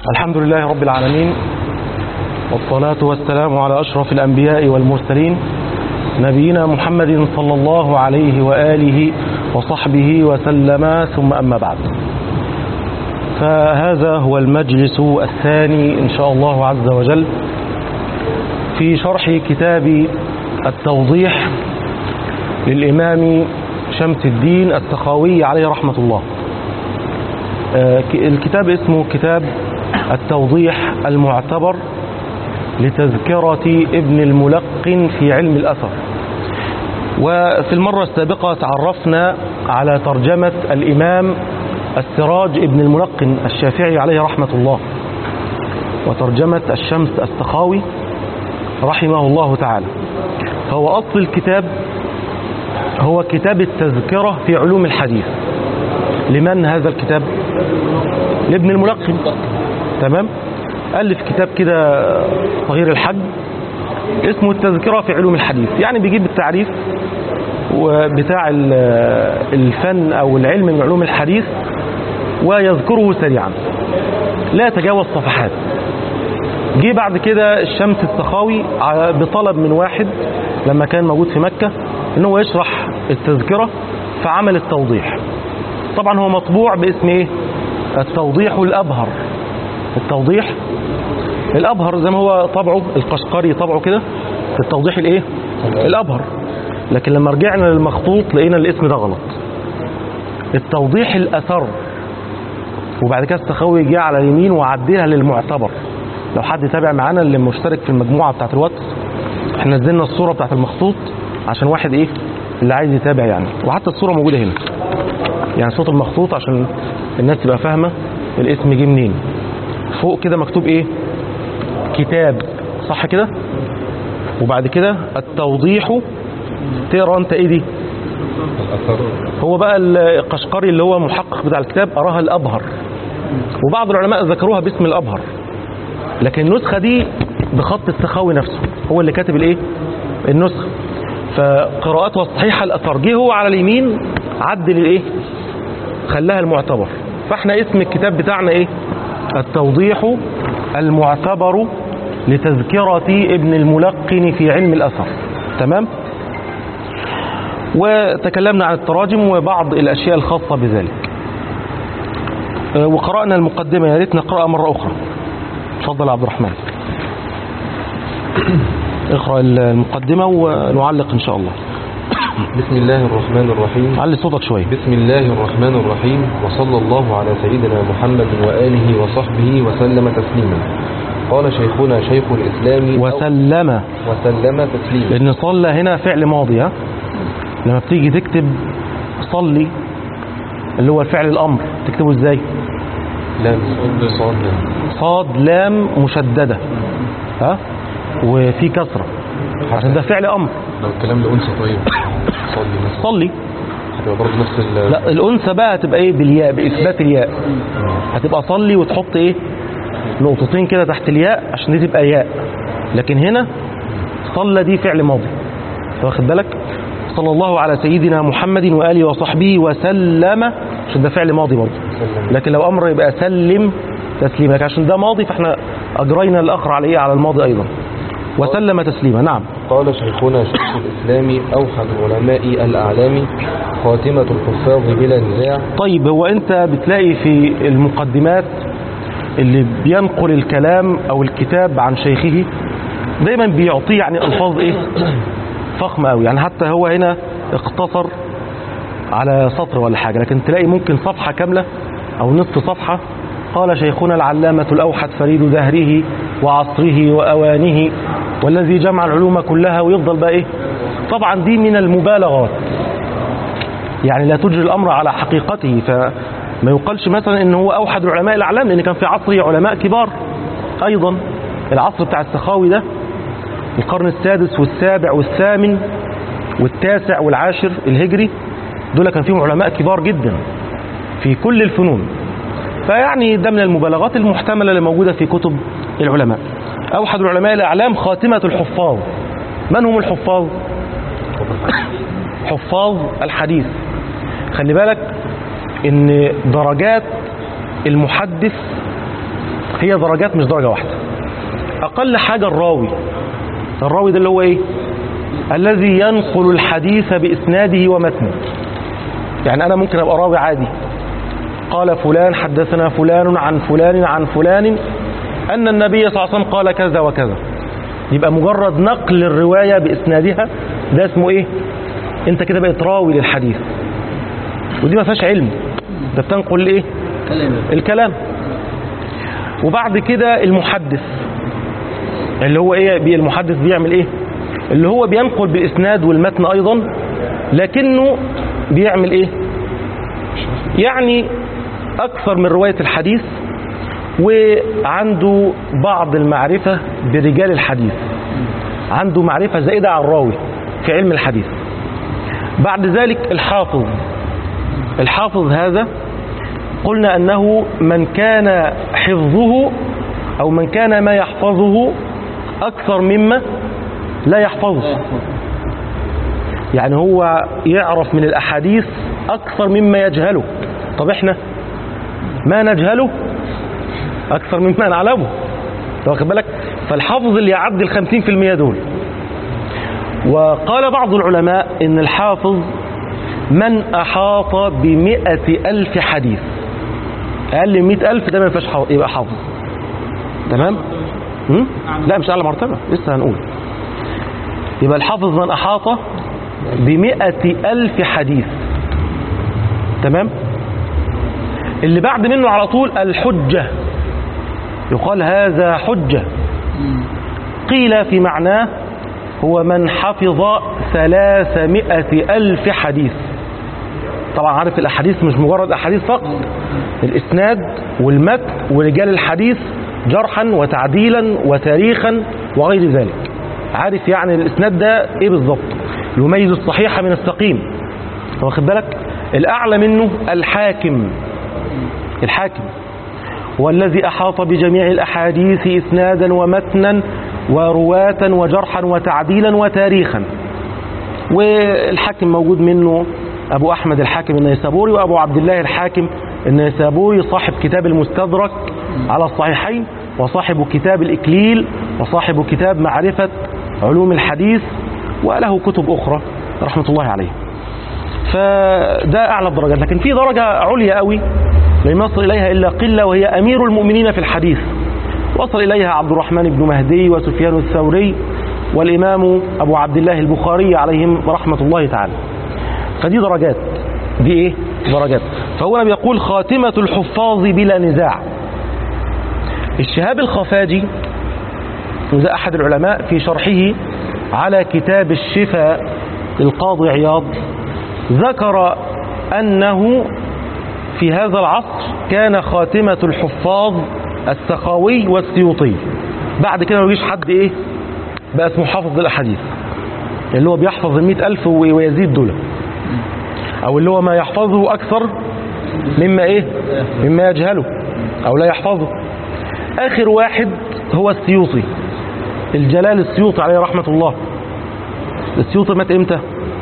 الحمد لله رب العالمين والصلاة والسلام على أشرف الأنبياء والمرسلين نبينا محمد صلى الله عليه وآله وصحبه وسلم ثم أما بعد فهذا هو المجلس الثاني إن شاء الله عز وجل في شرح كتاب التوضيح للإمام شمس الدين السخاوي عليه رحمة الله الكتاب اسمه كتاب التوضيح المعتبر لتذكرة ابن الملقن في علم الأثر وفي المرة السابقة تعرفنا على ترجمة الإمام السراج ابن الملقن الشافعي عليه رحمة الله وترجمة الشمس السخاوي رحمه الله تعالى فهو أصل الكتاب هو كتاب التذكرة في علوم الحديث لمن هذا الكتاب لابن الملقن تمام ألف كتاب كده صغير الحجم اسمه التذكرة في علوم الحديث يعني بيجيب التعريف بتاع الفن أو العلم من علوم الحديث ويذكره سريعا لا يتجاوز صفحات جه بعد كده الشمس السخاوي بطلب من واحد لما كان موجود في مكة ان هو يشرح التذكرة فعمل التوضيح طبعا هو مطبوع باسم ايه التوضيح الابهر التوضيح الابهر زي ما هو طبعه القشقري طبعه كده التوضيح الايه الابهر لكن لما رجعنا للمخطوط لقينا الاسم ده غلط التوضيح الاثر وبعد كده السخاوي جه على اليمين وعديها للمعتبر لو حد تابع معانا اللي مشترك في المجموعه بتاعت الواتس احنا نزلنا الصوره بتاعت المخطوط عشان واحد ايه اللي عايز يتابع يعني وحتى الصوره موجوده هنا يعني صوت المخطوط عشان الناس تبقى فاهمه الاسم جه منين فوق كده مكتوب ايه كتاب صح كده وبعد كده التوضيح تقرا انت ايه دي هو بقى القشقري اللي هو محقق بتاع الكتاب اراها الابهر وبعض العلماء ذكروها باسم الابهر لكن النسخه دي بخط السخاوي نفسه هو اللي كاتب الايه النسخه فقراءتها الصحيحه الاثر جه هو على اليمين عدل الايه خلاها المعتبر فاحنا اسم الكتاب بتاعنا ايه التوضيح المعتبر لتذكرة ابن الملقن في علم الأثر تمام وتكلمنا عن التراجم وبعض الأشياء الخاصة بذلك وقرأنا المقدمة يا ريت نقرأها مرة أخرى تفضل عبد الرحمن اقرأ المقدمة ونعلق إن شاء الله بسم الله الرحمن الرحيم علي صوتك شوية بسم الله الرحمن الرحيم وصلى الله على سيدنا محمد وآله وصحبه وسلم تسليما قال شيخنا شيخ الإسلام وسلم وسلم تسليما لأن صلى هنا فعل ماضي ها لما بتيجي تكتب صلي اللي هو الفعل الأمر تكتبه ازاي لام صاد لام صاد لام مشددة ها وفي كسرة عشان ده فعل أمر لو الكلام ده أنثى طيب صلي مثلا صلي هتبقى برضه نفس ال لا الأنثى بقى هتبقى ايه بالياء بإثبات الياء هتبقى صلي وتحط ايه نقطتين كده تحت الياء عشان دي تبقى ياء لكن هنا صلى دي فعل ماضي واخد بالك صلى الله على سيدنا محمد وآله وصحبه وسلم عشان ده فعل ماضي برضه لكن لو أمر يبقى سلم تسليما لكن عشان ده ماضي فاحنا أجرينا الأخر على إيه على الماضي أيضا وسلم تسليما نعم قال شيخنا شيخ الإسلام أوحد العلماء الأعلام خاتمة الحفاظ بلا نزاع طيب هو أنت بتلاقي في المقدمات اللي بينقل الكلام أو الكتاب عن شيخه دايما بيعطيه يعني ألفاظ إيه فخمة أوي يعني حتى هو هنا اقتصر على سطر ولا حاجة لكن تلاقي ممكن صفحة كاملة أو نصف صفحة قال شيخنا العلامة الأوحد فريد دهره وعصره وأوانه والذي جمع العلوم كلها ويفضل بقى إيه طبعا دي من المبالغات يعني لا تجري الأمر على حقيقته فما يقالش مثلا إن هو أوحد العلماء الأعلام لأن كان في عصره علماء كبار أيضا العصر بتاع السخاوي ده القرن السادس والسابع والثامن والتاسع والعاشر الهجري دول كان فيهم علماء كبار جدا في كل الفنون فيعني ده من المبالغات المحتملة اللي موجودة في كتب العلماء أوحد العلماء الأعلام خاتمة الحفاظ من هم الحفاظ حفاظ الحديث خلي بالك ان درجات المحدث هي درجات مش درجة واحدة أقل حاجة الراوي الراوي ده اللي هو إيه الذي ينقل الحديث بإسناده ومتنه يعني أنا ممكن أبقى راوي عادي قال فلان حدثنا فلان عن فلان عن فلان أن النبي صلى الله عليه وسلم قال كذا وكذا يبقى مجرد نقل الرواية بإسنادها ده اسمه إيه أنت كده بقيت راوي للحديث ودي ما فيهاش علم ده بتنقل إيه كلام الكلام وبعد كده المحدث اللي هو ايه بي- المحدث بيعمل ايه اللي هو بينقل بالاسناد والمتن ايضا لكنه بيعمل ايه يعني اكثر من رواية الحديث وعنده بعض المعرفة برجال الحديث عنده معرفة زائدة عن الراوي في علم الحديث بعد ذلك الحافظ الحافظ هذا قلنا أنه من كان حفظه أو من كان ما يحفظه أكثر مما لا يحفظه يعني هو يعرف من الأحاديث أكثر مما يجهله طب إحنا ما نجهله أكثر مما نعلمه أنت واخد بالك فالحافظ اللي يعدي الخمسين في المية دول وقال بعض العلماء إن الحافظ من أحاط بمئة ألف حديث أقل من مئة ألف ده ما ينفعش حافظ- يبقى حافظ تمام هم؟ لا مش أعلى مرتبة لسه هنقول يبقى الحافظ من أحاط بمئة ألف حديث تمام اللي بعد منه على طول الحجة يقال هذا حجة قيل في معناه هو من حفظ ثلاثمائة ألف حديث طبعا عارف الأحاديث مش مجرد أحاديث فقط الإسناد والمتن ورجال الحديث جرحا وتعديلا وتاريخا وغير ذلك عارف يعني الإسناد ده إيه بالظبط يميز الصحيح من السقيم واخد بالك الأعلى منه الحاكم الحاكم والذي أحاط بجميع الأحاديث إسنادا ومتنا ورواة وجرحا وتعديلا وتاريخا والحاكم موجود منه أبو أحمد الحاكم النيسابوري وأبو عبد الله الحاكم النيسابوري صاحب كتاب المستدرك على الصحيحين وصاحب كتاب الإكليل وصاحب كتاب معرفة علوم الحديث وله كتب أخرى رحمة الله عليه فده أعلى الدرجات لكن في درجة عليا قوي لم يصل إليها إلا قلة وهي أمير المؤمنين في الحديث وصل إليها عبد الرحمن بن مهدي وسفيان الثوري والإمام أبو عبد الله البخاري عليهم رحمة الله تعالى فدي درجات دي إيه درجات فهو هنا بيقول خاتمة الحفاظ بلا نزاع الشهاب الخفاجي وده أحد العلماء في شرحه على كتاب الشفاء للقاضي عياض ذكر أنه في هذا العصر كان خاتمة الحفاظ السخاوي والسيوطي بعد كده ما يجيش حد ايه بقى اسمه حافظ الأحاديث اللي هو بيحفظ المئة ألف ويزيد دول أو اللي هو ما يحفظه أكثر مما ايه مما يجهله أو لا يحفظه آخر واحد هو السيوطي الجلال السيوطي عليه رحمة الله السيوطي مات امتى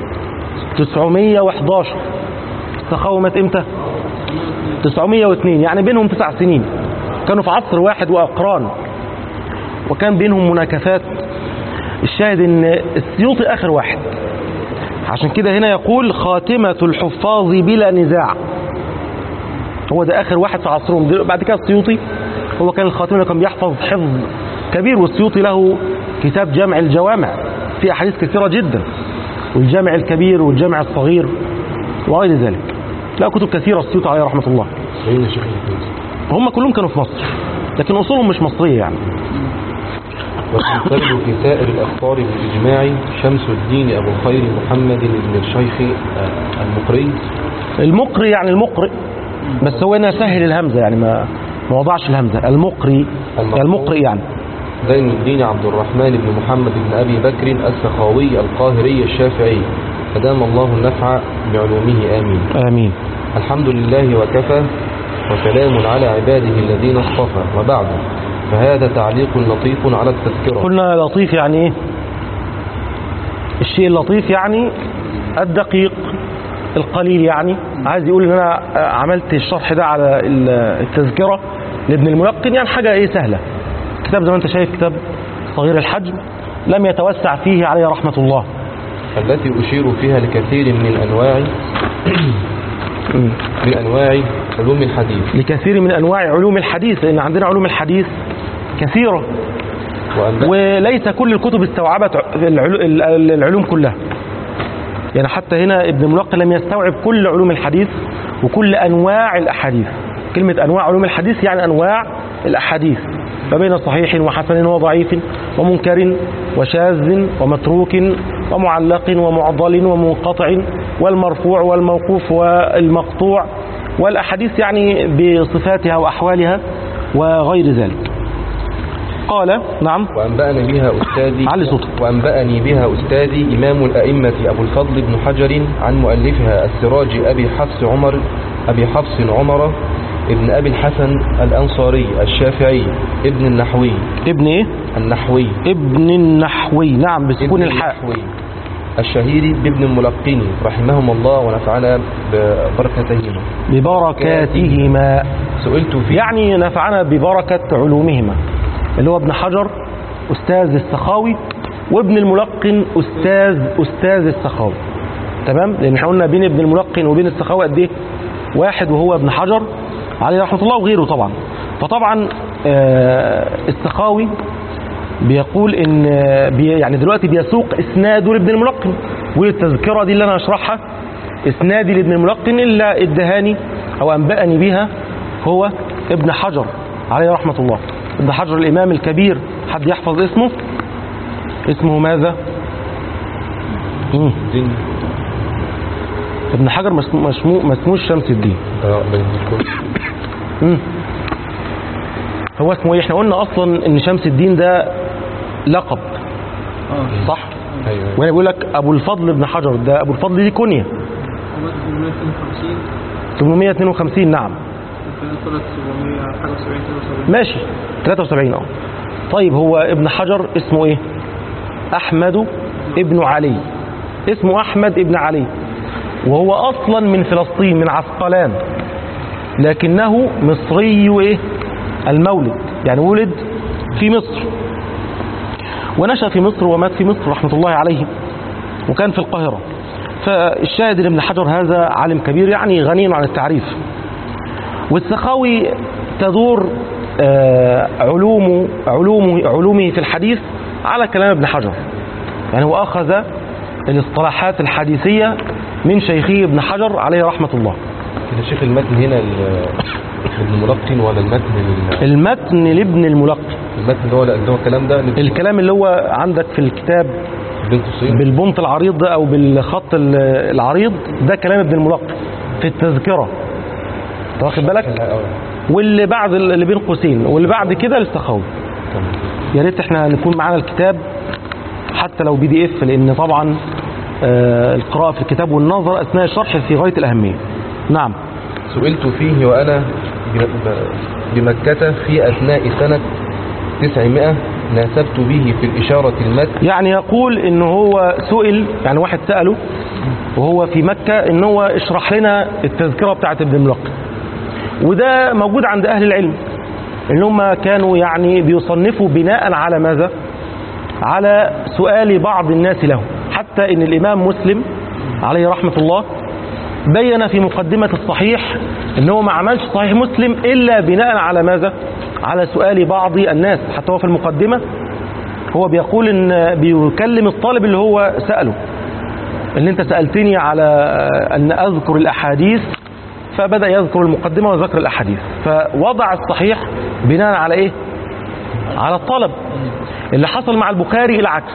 911 السخاوي مات امتى 902 يعني بينهم تسع سنين كانوا في عصر واحد وأقران وكان بينهم مناكفات الشاهد ان السيوطي آخر واحد عشان كده هنا يقول خاتمة الحفاظ بلا نزاع هو ده آخر واحد في عصرهم بعد كده السيوطي هو كان الخاتمة اللي كان بيحفظ حفظ كبير والسيوطي له كتاب جامع الجوامع في أحاديث كثيرة جدا والجامع الكبير والجامع الصغير وغير ذلك لا كتب كثيرة السيوطي عليه رحمة الله أين شيخ الحديث هم كلهم كانوا في مصر لكن أصولهم مش مصرية يعني وتنفرد في سائر الأخطار بالإجماع شمس الدين أبو الخير محمد بن الشيخ آه، المقري المقري يعني المقرئ بس هو هنا سهل الهمزة يعني ما ما وضعش الهمزة المقري المقري. المقرئ يعني زين الدين عبد الرحمن بن محمد بن أبي بكر السخاوي القاهري الشافعي فدام الله النفع بعلومه آمين آمين الحمد لله وكفى وسلام على عباده الذين اصطفى وبعد فهذا تعليق لطيف على التذكرة قلنا لطيف يعني ايه الشيء اللطيف يعني الدقيق القليل يعني عايز يقول ان انا عملت الشرح ده على التذكرة لابن الملقن يعني حاجة ايه سهلة كتاب زي ما انت شايف كتاب صغير الحجم لم يتوسع فيه عليه رحمة الله التي أشير فيها لكثير من أنواع من أنواع علوم الحديث لكثير من أنواع علوم الحديث لأن عندنا علوم الحديث كثيرة وأن وليس كل الكتب استوعبت العلو- ال- العلوم كلها يعني حتى هنا ابن ملقن لم يستوعب كل علوم الحديث وكل أنواع الأحاديث كلمة أنواع علوم الحديث يعني أنواع الأحاديث ما بين صحيح وحسن وضعيف ومنكر وشاذ ومتروك ومعلق ومعضل ومنقطع والمرفوع والموقوف والمقطوع والأحاديث يعني بصفاتها وأحوالها وغير ذلك قال نعم وأنبأني بها أستاذي علي صوتك. وأنبأني بها أستاذي إمام الأئمة أبو الفضل بن حجر عن مؤلفها السراج أبي حفص عمر أبي حفص عمر ابن أبي الحسن الأنصاري الشافعي ابن النحوي ابن ايه النحوي ابن النحوي نعم بسكون ابن الحاء النحوي الشهير بابن الملقن رحمهم الله ونفعنا ببركتهما ببركاتهما سئلت في يعني نفعنا ببركة علومهما اللي هو ابن حجر أستاذ السخاوي وابن الملقن أستاذ أستاذ السخاوي تمام لأن احنا قلنا بين ابن الملقن وبين السخاوي قد إيه واحد وهو ابن حجر عليه رحمة الله وغيره طبعا فطبعا آه، السخاوي بيقول ان آه، بي يعني دلوقتي بيسوق اسناده لابن الملقن والتذكره دي اللي انا هشرحها اسنادي لابن الملقن الا ادهاني او انبأني بها هو ابن حجر عليه رحمه الله ابن حجر الامام الكبير حد يحفظ اسمه اسمه ماذا مم. دين ابن حجر مسمو مسمو ما اسموش شمس الدين آه، بين الكل. مم. هو اسمه ايه احنا قلنا اصلا ان شمس الدين ده لقب صح أيوة وانا بقول لك ابو الفضل ابن حجر ده ابو الفضل دي كنيه ومات 852 852 نعم وكان طلعت 700 حاجة 70 73 ماشي 73 اه طيب هو ابن حجر اسمه ايه احمد ابن علي اسمه احمد ابن علي وهو اصلا من فلسطين من عسقلان لكنه مصري ايه المولد يعني ولد في مصر ونشأ في مصر ومات في مصر رحمة الله عليه وكان في القاهرة فالشاهد ان ابن حجر هذا عالم كبير يعني غني عن التعريف والسخاوي تدور آه، علوم علومه علومه في الحديث على كلام ابن حجر يعني هو أخذ الاصطلاحات الحديثية من شيخه ابن حجر عليه رحمة الله كده شيخ المتن هنا ال- ابن ملقن ولا المتن ال- المتن لابن الملقن المتن اللي هو اللي هو الكلام ده اللي الكلام اللي هو عندك في الكتاب بين قوسين بالبنط العريض ده أو بالخط ال- العريض ده كلام ابن الملقن في التذكرة أنت واخد بالك آه، واللي بعد اللي بين قوسين واللي بعد كده للسخاوي تمام. يا ريت احنا نكون معانا الكتاب حتى لو بي دي اف لان طبعا آه، القراءة في الكتاب والنظر اثناء الشرح في غاية الاهمية نعم سئلت فيه وأنا ب- ب- بمكة في أثناء سنة 900 ناسبت به في الإشارة المتن يعني يقول ان هو سئل يعني واحد سأله وهو في مكة ان هو اشرح لنا التذكرة بتاعت ابن الملقن وده موجود عند اهل العلم ان هم كانوا يعني بيصنفوا بناء على ماذا على سؤال بعض الناس له حتى ان الامام مسلم عليه رحمة الله بين في مقدمة الصحيح ان هو ما عملش صحيح مسلم الا بناء على ماذا على سؤال بعض الناس حتى هو في المقدمة هو بيقول ان بيكلم الطالب اللي هو سأله اللي انت سألتني على ان اذكر الاحاديث فبدأ يذكر المقدمة وذكر الاحاديث فوضع الصحيح بناء على ايه على الطلب اللي حصل مع البخاري العكس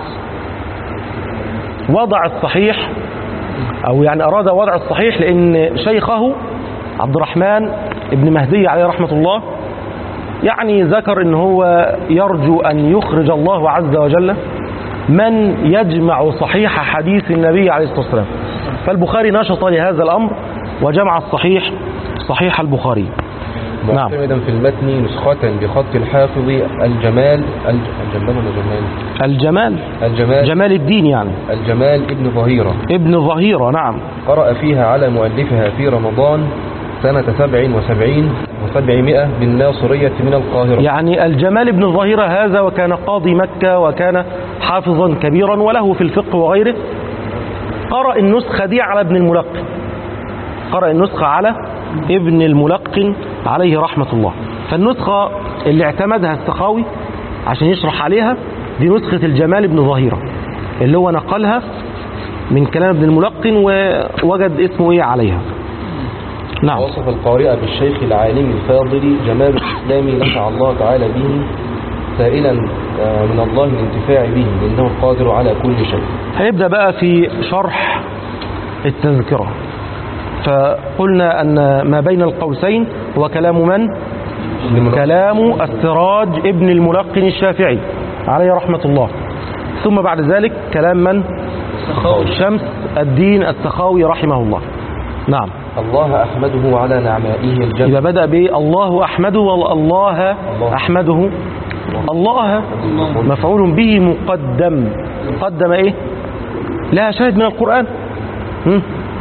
وضع الصحيح او يعني اراد وضع الصحيح لان شيخه عبد الرحمن ابن مهدي عليه رحمة الله يعني ذكر ان هو يرجو ان يخرج الله عز وجل من يجمع صحيح حديث النبي عليه الصلاة والسلام فالبخاري نشط لهذا الامر وجمع الصحيح صحيح البخاري نعم. معتمدا في المتن نسخة بخط الحافظ الجمال الج- الجمال ولا جمال الجمال الجمال جمال الدين يعني الجمال ابن ظهيرة ابن ظهيرة نعم قرأ فيها على مؤلفها في رمضان سنة سبع وسبعين وسبعمائة بالناصرية من القاهرة يعني الجمال بن الظهيرة هذا وكان قاضي مكة وكان حافظا كبيرا وله في الفقه وغيره قرأ النسخة دي على ابن الملقن قرأ النسخة على ابن الملقن عليه رحمة الله فالنسخة اللي اعتمدها السخاوي عشان يشرح عليها دي نسخة الجمال بن ظهيرة اللي هو نقلها من كلام ابن الملقن ووجد اسمه ايه عليها نعم وصف القارئ بالشيخ العالم الفاضل جمال الإسلام نفع الله تعالى به سائلا آه، من الله الانتفاع به لأنه القادر على كل شيء هيبدأ بقى في شرح التذكرة فقلنا أن ما بين القوسين هو كلام من؟ كلام السراج ابن الملقن الشافعي عليه رحمة الله ثم بعد ذلك كلام من؟ شمس الدين السخاوي رحمه الله نعم الله أحمده على نعمائه الجنة يبقى بدأ بإيه الله أحمده والله أحمده الله مفعول به مقدم قدم إيه لها شاهد من القرآن هم؟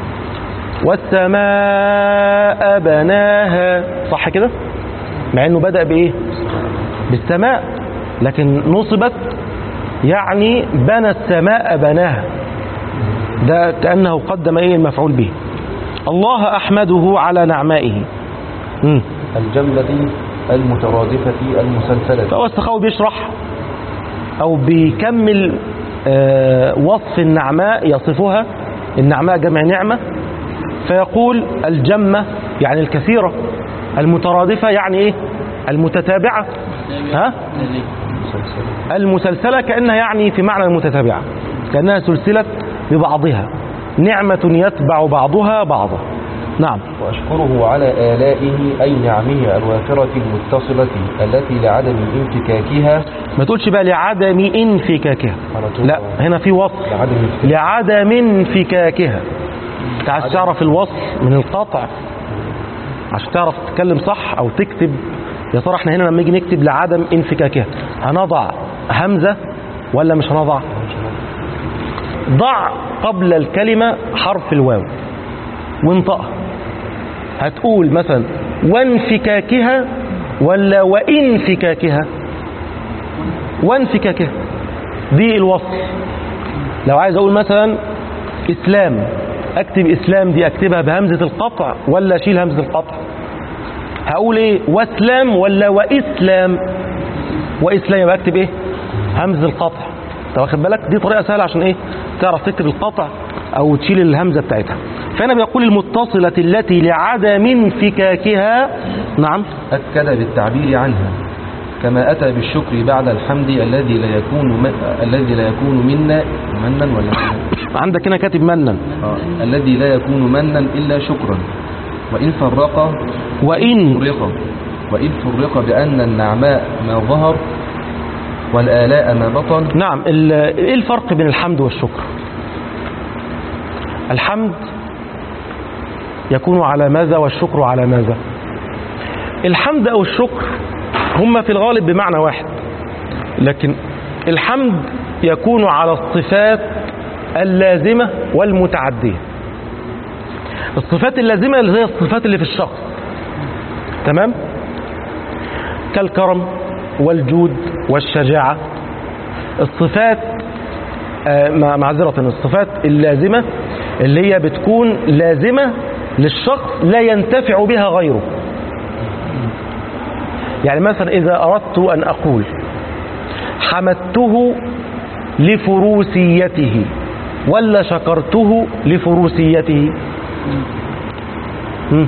والسماء بناها صح كده مع انه بدأ بايه بالسماء لكن نصبت يعني بنى السماء بناها ده كأنه قدم ايه المفعول به الله أحمده على نعمائه مم. الجملة المترادفة المسلسلة فهو السخاوي بيشرح أو بيكمل آه، وصف النعماء يصفها النعماء جمع نعمة فيقول الجمة يعني الكثيرة المترادفة يعني إيه المتتابعة ها المسلسلة كأنها يعني في معنى المتتابعة كأنها سلسلة ببعضها نعمة يتبع بعضها بعضا نعم وأشكره على آلائه أي نعمه الوافرة المتصلة التي لعدم انفكاكها ما تقولش بقى لعدم انفكاكها على طول. لا هنا في وصف لعدم انفكاكها لعدم انفكاكها انت عايز تعرف الوصف من القطع عشان تعرف تتكلم صح او تكتب يا ترى احنا هنا لما نيجي نكتب لعدم انفكاكها هنضع همزة ولا مش هنضع ضع قبل الكلمة حرف الواو وانطقها هتقول مثلا وانفكاكها ولا وانفكاكها وانفكاكها دي الوصف لو عايز اقول مثلا اسلام اكتب اسلام دي اكتبها بهمزة القطع ولا اشيل همزة القطع هقول ايه واسلام ولا واسلام واسلام يبقى اكتب ايه همزة القطع انت واخد بالك دي طريقة سهلة عشان ايه تعرف تكتب القطع او تشيل الهمزة بتاعتها فهنا بيقول المتصلة التي لعدم انفكاكها نعم أكد بالتعبير عنها كما أتى بالشكر بعد الحمد الذي لا يكون م... الذي لا يكون منا منا ولا منا؟ عندك هنا كاتب منا آه. الذي لا يكون منا إلا شكرا وإن فرق وإن فرق وإن فرق بأن النعماء ما ظهر والآلاء ما بطن نعم ال- ايه الفرق بين الحمد والشكر الحمد يكون على ماذا والشكر على ماذا الحمد او الشكر هما في الغالب بمعنى واحد لكن الحمد يكون على الصفات اللازمة والمتعدية الصفات اللازمة اللي هي الصفات اللي في الشخص تمام كالكرم والجود والشجاعة الصفات آه، مع- معذرة الصفات اللازمة اللي هي بتكون لازمة للشخص لا ينتفع بها غيره يعني مثلا إذا أردت أن أقول حمدته لفروسيته ولا شكرته لفروسيته مم.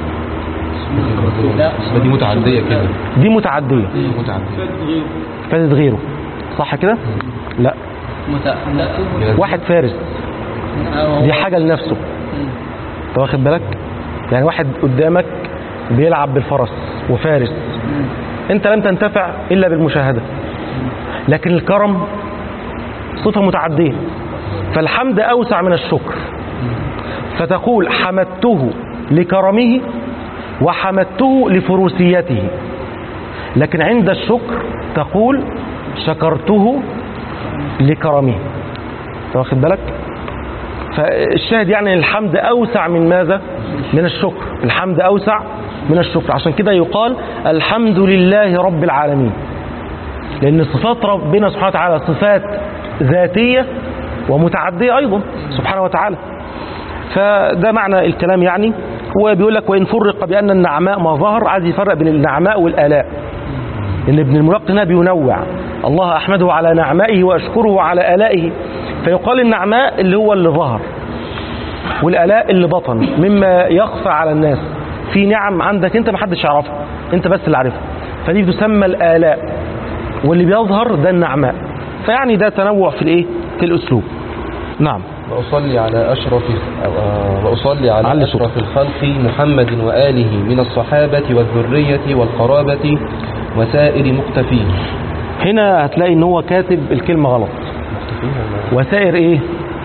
دي متعدية كده دي متعدية متعدية فات غيره فاتت غيره صح كده لا واحد فارس دي حاجة لنفسه انت واخد بالك يعني واحد قدامك بيلعب بالفرس وفارس انت لم تنتفع الا بالمشاهدة لكن الكرم صفة متعدية فالحمد اوسع من الشكر فتقول حمدته لكرمه وحمدته لفروسيته لكن عند الشكر تقول شكرته لكرمه انت واخد بالك فالشاهد يعني إن الحمد أوسع من ماذا من الشكر الحمد أوسع من الشكر عشان كده يقال الحمد لله رب العالمين لأن صفات ربنا سبحانه وتعالى صفات ذاتية ومتعدية أيضا سبحانه وتعالى فده معنى الكلام يعني هو بيقول لك وإن فرق بأن النعماء ما ظهر عايز يفرق بين النعماء والآلاء إن ابن الملقن هنا بينوع الله أحمده على نعمائه وأشكره على آلائه فيقال النعماء اللي هو اللي ظهر والآلاء اللي بطن مما يخفى على الناس في نعم عندك انت ما حدش يعرفها انت بس اللي عارفها فدي تسمى الآلاء واللي بيظهر ده النعماء فيعني ده تنوع في الايه في الاسلوب نعم وأصلي على أشرف آه، وأصلي على علي أشرف الخلق محمد وآله من الصحابة والذرية والقرابة وسائر مقتفيه هنا هتلاقي ان هو كاتب الكلمة غلط وسائر ايه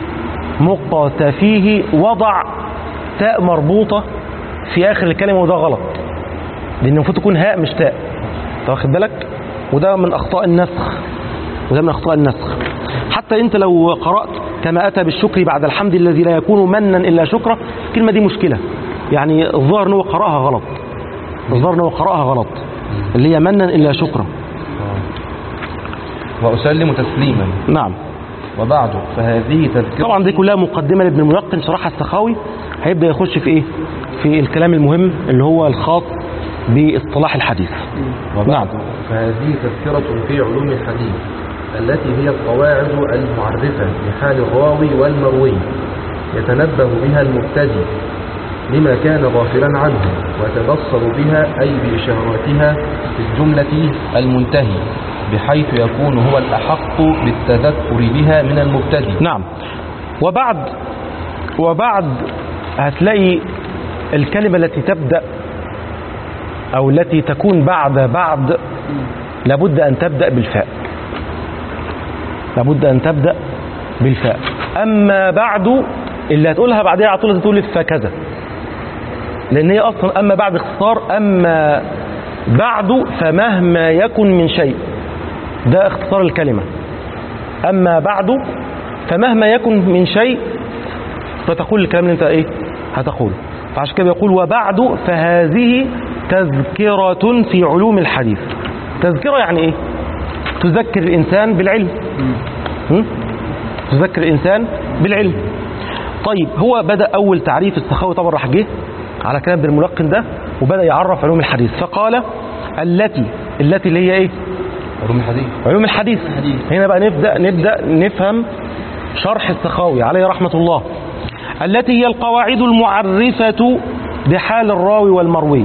مقتفيه وضع تاء مربوطة في اخر الكلمة وده غلط لان المفروض تكون هاء مش تاء انت واخد بالك وده من اخطاء النسخ وده من اخطاء النسخ حتى انت لو قرأت كما اتى بالشكر بعد الحمد الذي لا يكون منا الا شكرا الكلمة دي مشكلة يعني الظاهر ان هو قرأها غلط الظاهر ان هو قرأها غلط اللي هي منا الا شكرا وأسلم تسليما نعم وبعد فهذه تذكرة طبعا دي كلها مقدمة لابن الملقن شرحها السخاوي هيبدأ يخش في ايه في الكلام المهم اللي هو الخاص باصطلاح الحديث وبعد نعم. فهذه تذكرة في علوم الحديث التي هي القواعد المعرفة بحال الراوي والمروي يتنبه بها المبتدئ لما كان غافلا عنه ويتبصر بها أي بإشاراتها في الجملة المنتهي بحيث يكون هو الأحق بالتذكر بها من المبتدئ نعم وبعد وبعد هتلاقي الكلمة التي تبدأ أو التي تكون بعد بعد لابد أن تبدأ بالفاء لابد أن تبدأ بالفاء أما بعد اللي هتقولها بعدها على طول تقول فكذا لأن هي أصلا أما بعد اختصار أما بعد فمهما يكن من شيء ده اختصار الكلمة أما بعد فمهما يكن من شيء فتقول الكلام اللي انت ايه هتقوله فعشان كده يقول وبعد فهذه تذكرة في علوم الحديث تذكرة يعني ايه تذكر الإنسان بالعلم م? تذكر الإنسان بالعلم طيب هو بدأ أول تعريف السخاوي طبعا راح جه على كلام ابن الملقن ده وبدأ يعرف علوم الحديث فقال التي التي اللي هي ايه علوم الحديث علوم الحديث هنا بقى نبدأ نبدأ نفهم شرح السخاوي عليه رحمة الله التي هي القواعد المعرفة بحال الراوي والمروي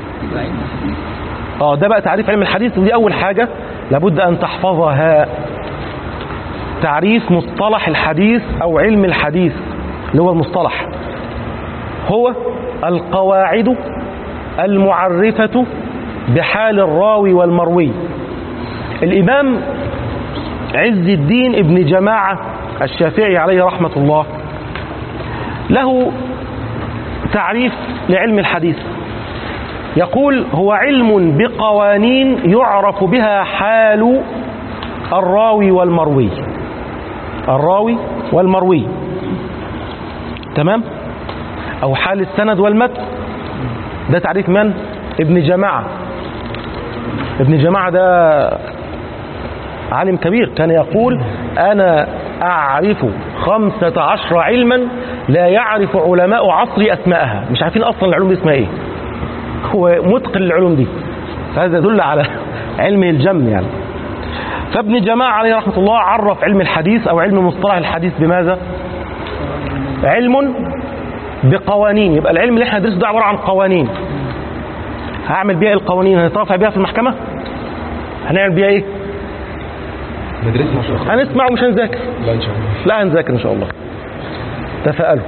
اه ده بقى تعريف علم الحديث ودي أول حاجة لابد أن تحفظها تعريف مصطلح الحديث أو علم الحديث اللي هو المصطلح هو القواعد المعرفة بحال الراوي والمروي الإمام عز الدين ابن جماعة الشافعي عليه رحمة الله له تعريف لعلم الحديث يقول هو علم بقوانين يعرف بها حال الراوي والمروي الراوي والمروي تمام أو حال السند والمتن ده تعريف من ابن جماعة ابن جماعة ده عالم كبير كان يقول أنا أعرف خمسة عشر علما لا يعرف علماء عصري أسماءها مش عارفين أصلا العلوم دي اسمها إيه هو متقن العلوم دي فهذا يدل على علمه الجم يعني فابن جماعة عليه رحمة الله عرف علم الحديث أو علم مصطلح الحديث بماذا علم بقوانين يبقى العلم اللي احنا ندرسه ده عبارة عن قوانين هعمل بيها إيه القوانين هنترافع بيها في المحكمة هنعمل بيها ايه ندرسها شيخ هنسمع ومش هنذاكر لا إن شاء الله لا هنذاكر ان شاء الله تفائلوا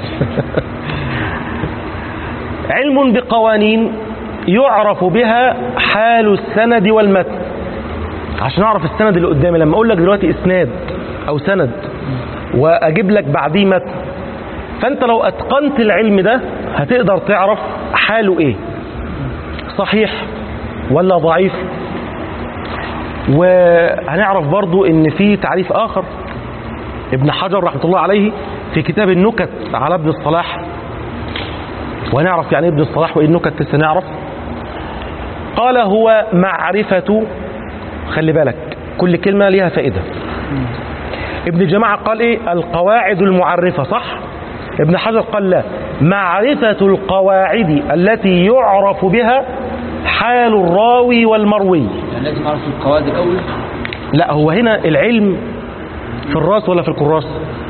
علم بقوانين يعرف بها حال السند والمتن عشان اعرف السند اللي قدامي لما اقول لك دلوقتي اسناد او سند واجيب لك بعديه متن فانت لو اتقنت العلم ده هتقدر تعرف حاله ايه صحيح ولا ضعيف وهنعرف برضو ان في تعريف اخر ابن حجر رحمة الله عليه في كتاب النكت على ابن الصلاح ونعرف يعني إيه ابن الصلاح وإيه النكت لسه نعرف قال هو معرفة خلي بالك كل كلمة ليها فائدة ابن جماعة قال ايه القواعد المعرفة صح ابن حجر قال لا معرفة القواعد التي يعرف بها حال الراوي والمروي يعني لازم اعرف القواعد الاول لا هو هنا العلم في الراس ولا في الكراس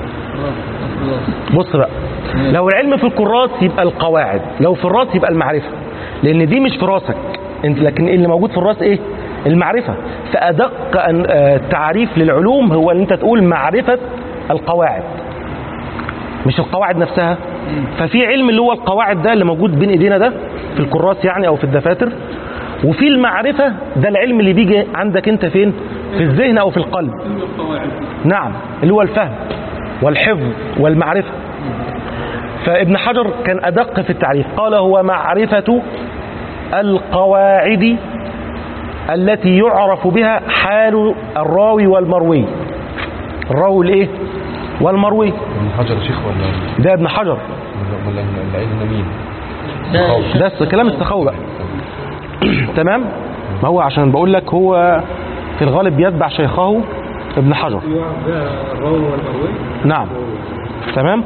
بص بقى لو العلم في الكراس يبقى القواعد لو في الراس يبقى المعرفة لان دي مش في راسك انت لكن اللي موجود في الراس ايه المعرفة فأدق أن- آه، تعريف للعلوم هو ان انت تقول معرفة القواعد مش القواعد نفسها ففي علم اللي هو القواعد ده اللي موجود بين ايدينا ده في الكراس يعني او في الدفاتر وفي المعرفة ده العلم اللي بيجي عندك انت فين في الذهن او في القلب كل القواعد نعم اللي هو الفهم والحفظ والمعرفة فابن حجر كان أدق في التعريف قال هو معرفة القواعد التي يعرف بها حال الراوي والمروي الراوي الايه والمروي ابن حجر شيخ ولا ده ابن حجر ولا العلم مين؟ ده س- كلام السخاوي بقى تمام ما هو عشان بقول لك هو في الغالب بيتبع شيخه ابن حجر يعرف بها الراوي والمروي نعم تمام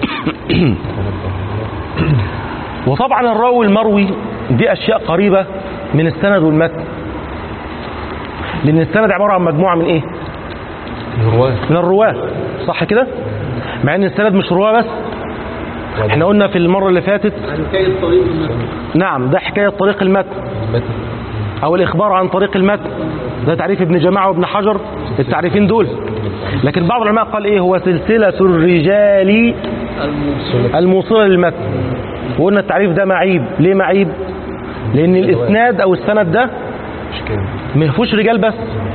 وطبعا الراوي المروي دي اشياء قريبه من السند والمتن لان السند عباره عن مجموعه من ايه الرواة من الرواه صح كده مع ان السند مش رواه بس احنا قلنا في المره اللي فاتت عن كي الطريق المتن نعم ده حكايه طريق المتن المتن او الاخبار عن طريق المتن ده تعريف ابن جماعه وابن حجر التعريفين دول لكن بعض العلماء قال ايه هو سلسله الرجال الموصول الموصله للمتن وقلنا التعريف ده معيب ليه معيب لان الاسناد او السند ده مش كام ما فيهوش رجال بس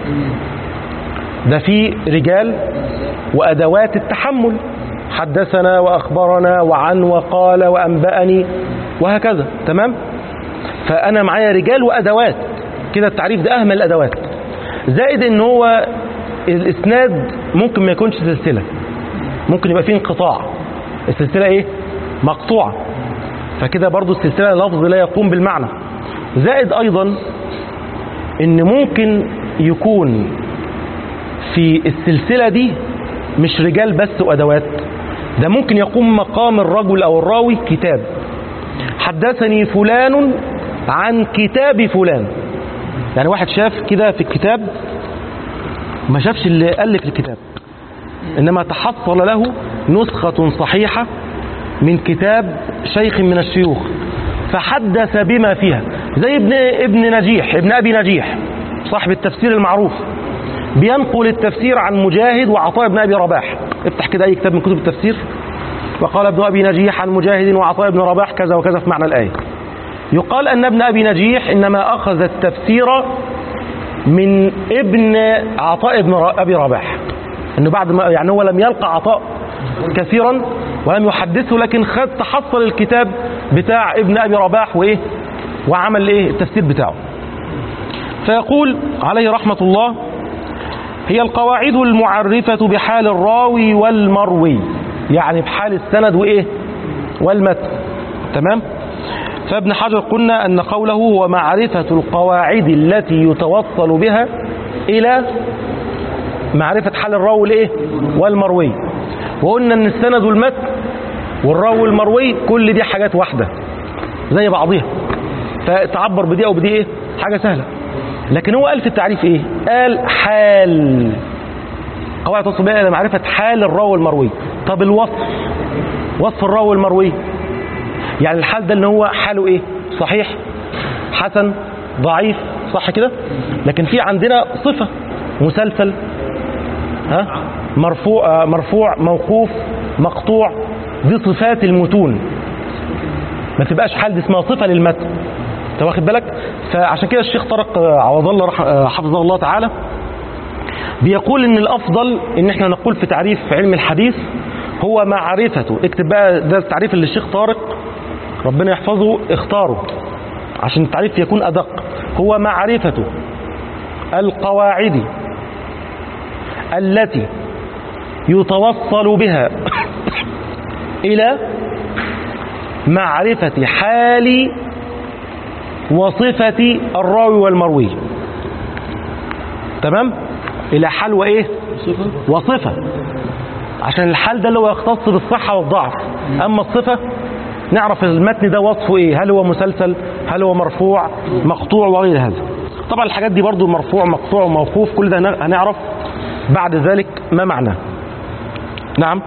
ده فيه رجال وادوات التحمل حدثنا واخبرنا وعن وقال وانبأني وهكذا تمام فانا معايا رجال وادوات كده التعريف ده اهم الادوات زائد ان هو الاسناد ممكن ما يكونش سلسله ممكن يبقى فيه انقطاع السلسله ايه مقطوعه فكده برضو السلسله لفظ لا يقوم بالمعنى زائد ايضا ان ممكن يكون في السلسله دي مش رجال بس وادوات ده ممكن يقوم مقام الرجل او الراوي كتاب حدثني فلان عن كتاب فلان يعني واحد شاف كده في الكتاب ما شافش اللي ألف الكتاب إنما تحصل له نسخة صحيحة من كتاب شيخ من الشيوخ فحدث بما فيها زي ابن ابن نجيح ابن أبي نجيح صاحب التفسير المعروف بينقل التفسير عن مجاهد وعطاء بن أبي رباح افتح كده أي كتاب من كتب التفسير وقال ابن أبي نجيح عن مجاهد وعطاء بن رباح كذا وكذا في معنى الآية يقال أن ابن أبي نجيح إنما أخذ التفسير من ابن عطاء بن ر- أبي رباح أنه بعد ما يعني هو لم يلقى عطاء كثيرا ولم يحدثه لكن خد تحصل الكتاب بتاع ابن أبي رباح وإيه وعمل إيه التفسير بتاعه فيقول عليه رحمة الله هي القواعد المعرفة بحال الراوي والمروي يعني بحال السند وإيه والمتن تمام فابن حجر قلنا أن قوله هو معرفة القواعد التي يتوصل بها إلى معرفة حال الراوي الإيه والمروي وقلنا أن السند والمتن والراوي المروي كل دي حاجات واحدة زي بعضيها فتعبر بدي أو بدي إيه حاجة سهلة لكن هو قال في التعريف إيه قال حال قواعد توصل بها إلى معرفة حال الراوي المروي طب الوصف وصف الراوي المروي يعني الحال ده ان هو حاله ايه صحيح حسن ضعيف صح كده لكن في عندنا صفة مسلسل ها مرفوع آه، مرفوع موقوف مقطوع دي صفات المتون ما تبقاش حال دي اسمها صفة للمتن انت واخد بالك فعشان كده الشيخ طارق آه، عوض الله رح- آه، حفظه الله تعالى بيقول ان الافضل ان احنا نقول في تعريف علم الحديث هو معرفته اكتب بقى ده التعريف اللي الشيخ طارق ربنا يحفظه اختاره عشان التعريف يكون ادق هو معرفة القواعد التي يتوصل بها إلى معرفة حال وصفة الراوي والمروي تمام إلى حال وإيه وصفة عشان الحال ده اللي هو يختص بالصحة والضعف أما الصفة نعرف المتن ده وصفه إيه هل هو مسلسل هل هو مرفوع مقطوع وغير هذا طبعا الحاجات دي برضو مرفوع مقطوع وموقوف كل ده هن- هنعرف بعد ذلك ما معناه نعم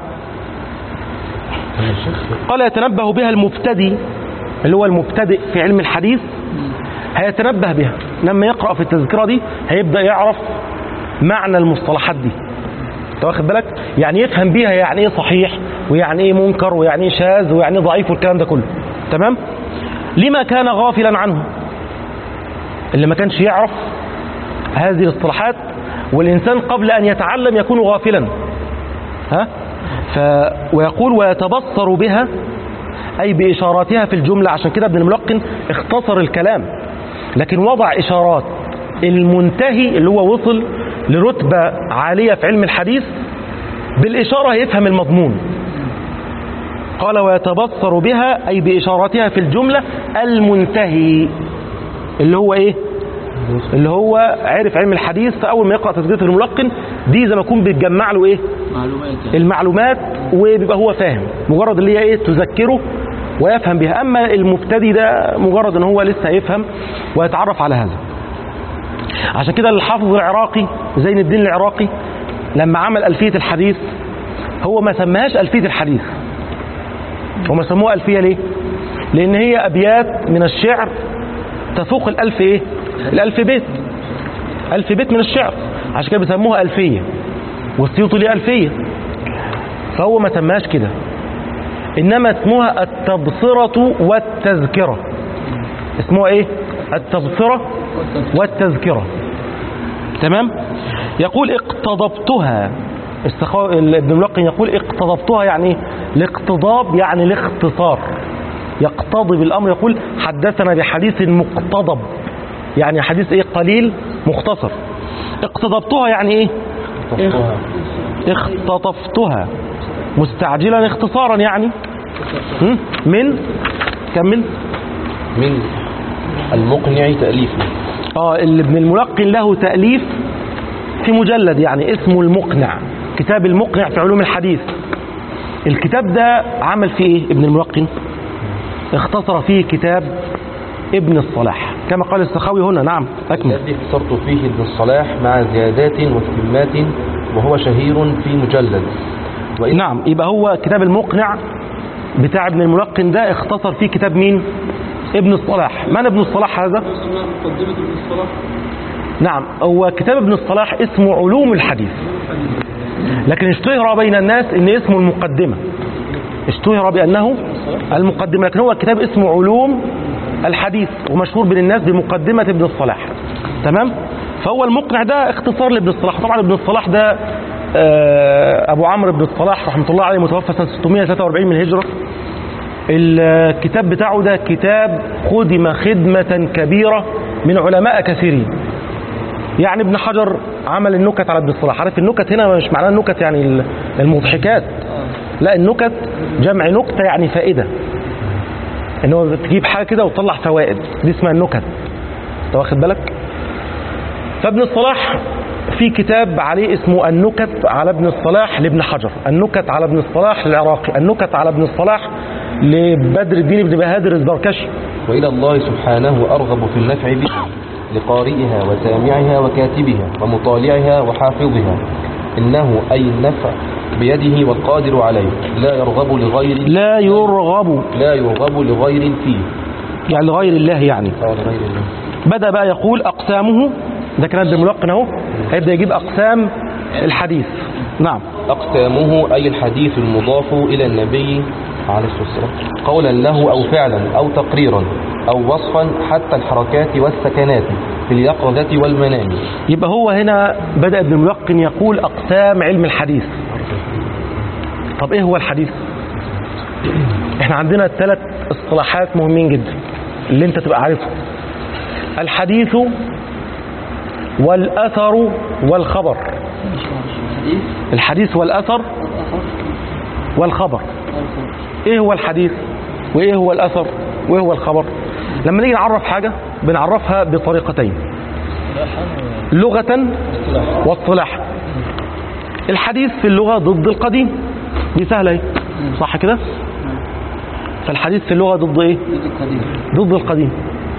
قال يتنبه بها المبتدي اللي هو المبتدئ في علم الحديث هيتنبه بها لما يقرأ في التذكرة دي هيبدأ يعرف معنى المصطلحات دي انت واخد بالك يعني يفهم بيها يعني ايه صحيح ويعني ايه منكر ويعني ايه شاذ ويعني ايه ضعيف والكلام ده كله تمام لما كان غافلا عنه اللي ما كانش يعرف هذه الاصطلاحات والإنسان قبل أن يتعلم يكون غافلا ها ف ويقول ويتبصر بها أي بإشاراتها في الجملة عشان كده ابن الملقن اختصر الكلام لكن وضع إشارات المنتهي اللي هو وصل لرتبة عالية في علم الحديث بالإشارة يفهم المضمون قال ويتبصر بها أي بإشاراتها في الجملة المنتهي اللي هو إيه اللي هو عرف علم الحديث فأول ما يقرأ تذكرة الملقن دي زي ما يكون بتجمع له إيه معلومات يعني المعلومات وبيبقى هو فاهم مجرد اللي هي ايه تذكره ويفهم بها اما المبتدي ده مجرد ان هو لسه يفهم ويتعرف على هذا عشان كده الحافظ العراقي زين الدين العراقي لما عمل ألفية الحديث هو ما سماهاش ألفية الحديث هم سموها ألفية ليه لأن هي أبيات من الشعر تفوق الألف إيه الألف بيت ألف بيت من الشعر عشان كده بيسموها ألفية والسيوطي ليه ألفية فهو ما سماهاش كده إنما اسمها التبصرة والتذكرة اسمها إيه التبصرة والتذكرة تمام يقول اقتضبتها استخو... ابن الملقن يقول اقتضبتها يعني ايه الاقتضاب يعني الاختصار يقتضب الامر يقول حدثنا بحديث مقتضب يعني حديث ايه قليل مختصر اقتضبتها يعني ايه اختطفتها مستعجلا اختصارا يعني هم؟ من كمل من المقنع تأليفه اه اللي ابن الملقن له تأليف في مجلد يعني اسمه المقنع كتاب المقنع في علوم الحديث الكتاب ده عمل فيه ايه ابن الملقن اختصر فيه كتاب ابن الصلاح كما قال السخاوي هنا نعم اكمل الذي اختصرت فيه ابن الصلاح مع زيادات واستمات وهو شهير في مجلد وإن نعم يبقى هو كتاب المقنع بتاع ابن الملقن ده اختصر فيه كتاب مين ابن الصلاح من ابن الصلاح هذا اسمها مقدمة ابن الصلاح نعم هو كتاب ابن الصلاح اسمه علوم الحديث لكن اشتهر بين الناس ان اسمه المقدمة اشتهر بأنه المقدمة لكن هو كتاب اسمه علوم الحديث ومشهور بين الناس بمقدمة ابن الصلاح تمام فهو المقنع ده اختصار لابن الصلاح طبعا ابن الصلاح ده آه، ابو عمرو بن الصلاح رحمه الله عليه متوفى سنه 643 من الهجره الكتاب بتاعه ده كتاب خدم خدمة كبيرة من علماء كثيرين يعني ابن حجر عمل النكت على ابن الصلاح عارف النكت هنا مش معناها النكت يعني المضحكات لا النكت جمع نكتة يعني فائدة ان هو تجيب حاجة كده وتطلع فوائد دي اسمها النكت انت واخد بالك فابن الصلاح في كتاب عليه اسمه النكت على ابن الصلاح لابن حجر النكت على ابن الصلاح للعراقي النكت على ابن الصلاح لبدر الدين بن بهادر الزركشي وإلى الله سبحانه أرغب في النفع به لقارئها وسامعها وكاتبها ومطالعها وحافظها إنه أي النفع بيده والقادر عليه لا يرغب لغير لا يرغب لا يرغب لغير فيه يعني لغير الله يعني أو لغير الله بدأ بقى يقول أقسامه ده كلام ابن الملقن اهو هيبدأ يجيب أقسام الحديث نعم أقسامه أي الحديث المضاف إلى النبي عليه الصلاة والسلام قولا له أو فعلا أو تقريرا أو وصفا حتى الحركات والسكنات في اليقظة والمنام يبقى هو هنا بدأ ابن الملقن يقول أقسام علم الحديث طب إيه هو الحديث احنا عندنا ثلاث اصطلاحات مهمين جدا اللي انت تبقى عارفهم الحديث والأثر والخبر حديث الحديث والأثر الآخر والخبر ايه هو الحديث وايه هو الاثر وايه هو الخبر لما نيجي نعرف حاجة بنعرفها بطريقتين لغة واصطلاحا الحديث في اللغة ضد القديم دي سهلة اهي صح كده فالحديث في اللغة ضد ايه ضد القديم ضد القديم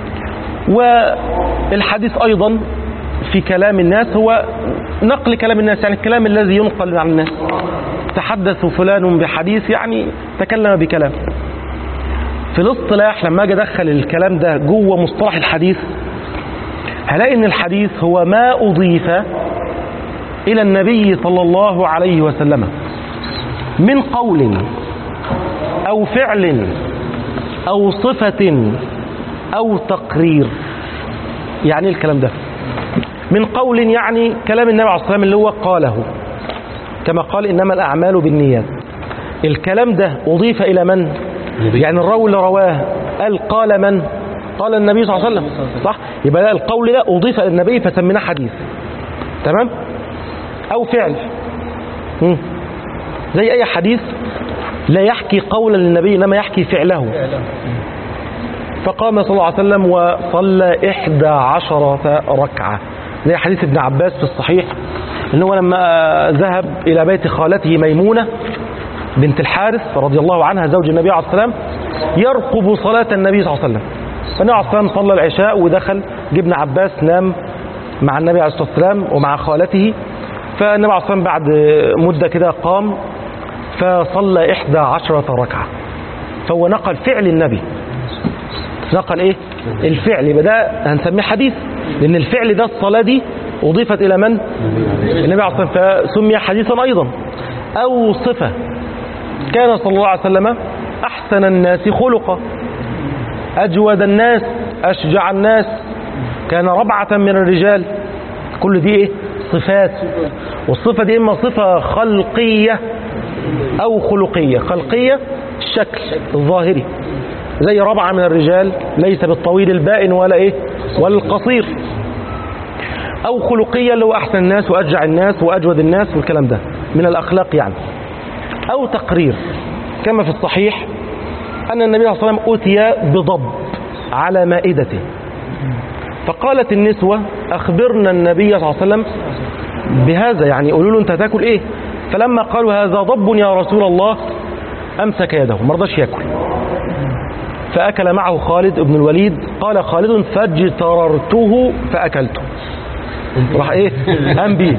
والحديث أيضا في كلام الناس هو نقل كلام الناس يعني الكلام الذي ينقل عن الناس تحدث فلان بحديث يعني تكلم بكلام في الاصطلاح لما اجي ادخل الكلام ده جوه مصطلح الحديث هلاقي ان الحديث هو ما اضيف الى النبي صلى الله عليه وسلم من قول او فعل او صفة او تقرير يعني ايه الكلام ده من قول يعني كلام النبي عليه الصلاة والسلام اللي هو قاله كما قال انما الاعمال بالنيات الكلام ده اضيف الى من يعني الراوي اللي رواه قال قال من قال النبي صلى الله عليه وسلم صح يبقى ده القول ده اضيف الى النبي فسميناه حديث تمام او فعل مم. زي اي حديث لا يحكي قولا للنبي انما يحكي فعله فقام صلى الله عليه وسلم وصلى إحدى عشرة ركعة زي حديث ابن عباس في الصحيح ان هو لما ذهب إلى بيت خالته ميمونة بنت الحارث رضي الله عنها زوج النبي عليه الصلاة والسلام يرقب صلاة النبي صلى الله عليه وسلم فالنبي عليه الصلاة والسلام صلى العشاء ودخل جه ابن عباس نام مع النبي عليه الصلاة والسلام ومع خالته فالنبي عليه الصلاة والسلام بعد مدة كده قام فصلى إحدى عشرة ركعة فهو نقل فعل النبي نقل ايه الفعل يبقى ده هنسميه حديث لان الفعل ده الصلاة دي اضيفت الى من النبي عليه الصلاة والسلام فسمي حديثا ايضا او صفة كان صلى الله عليه وسلم احسن الناس خلقا اجود الناس اشجع الناس كان ربعة من الرجال كل دي ايه صفات والصفة دي اما صفة خلقية او خلقية خلقية الشكل الظاهري زي ربعة من الرجال ليس بالطويل البائن ولا ايه ولا القصير او خلقية اللي هو احسن الناس واجع الناس واجود الناس والكلام ده من الاخلاق يعني او تقرير كما في الصحيح ان النبي صلى الله عليه وسلم اتي بضب على مائدته فقالت النسوة اخبرنا النبي صلى الله عليه وسلم بهذا يعني قولوا له انت هتاكل ايه فلما قالوا هذا ضب يا رسول الله امسك يده ما رضاش ياكل فأكل معه خالد بن الوليد قال خالد فاجتررته فأكلته راح ايه قام بيه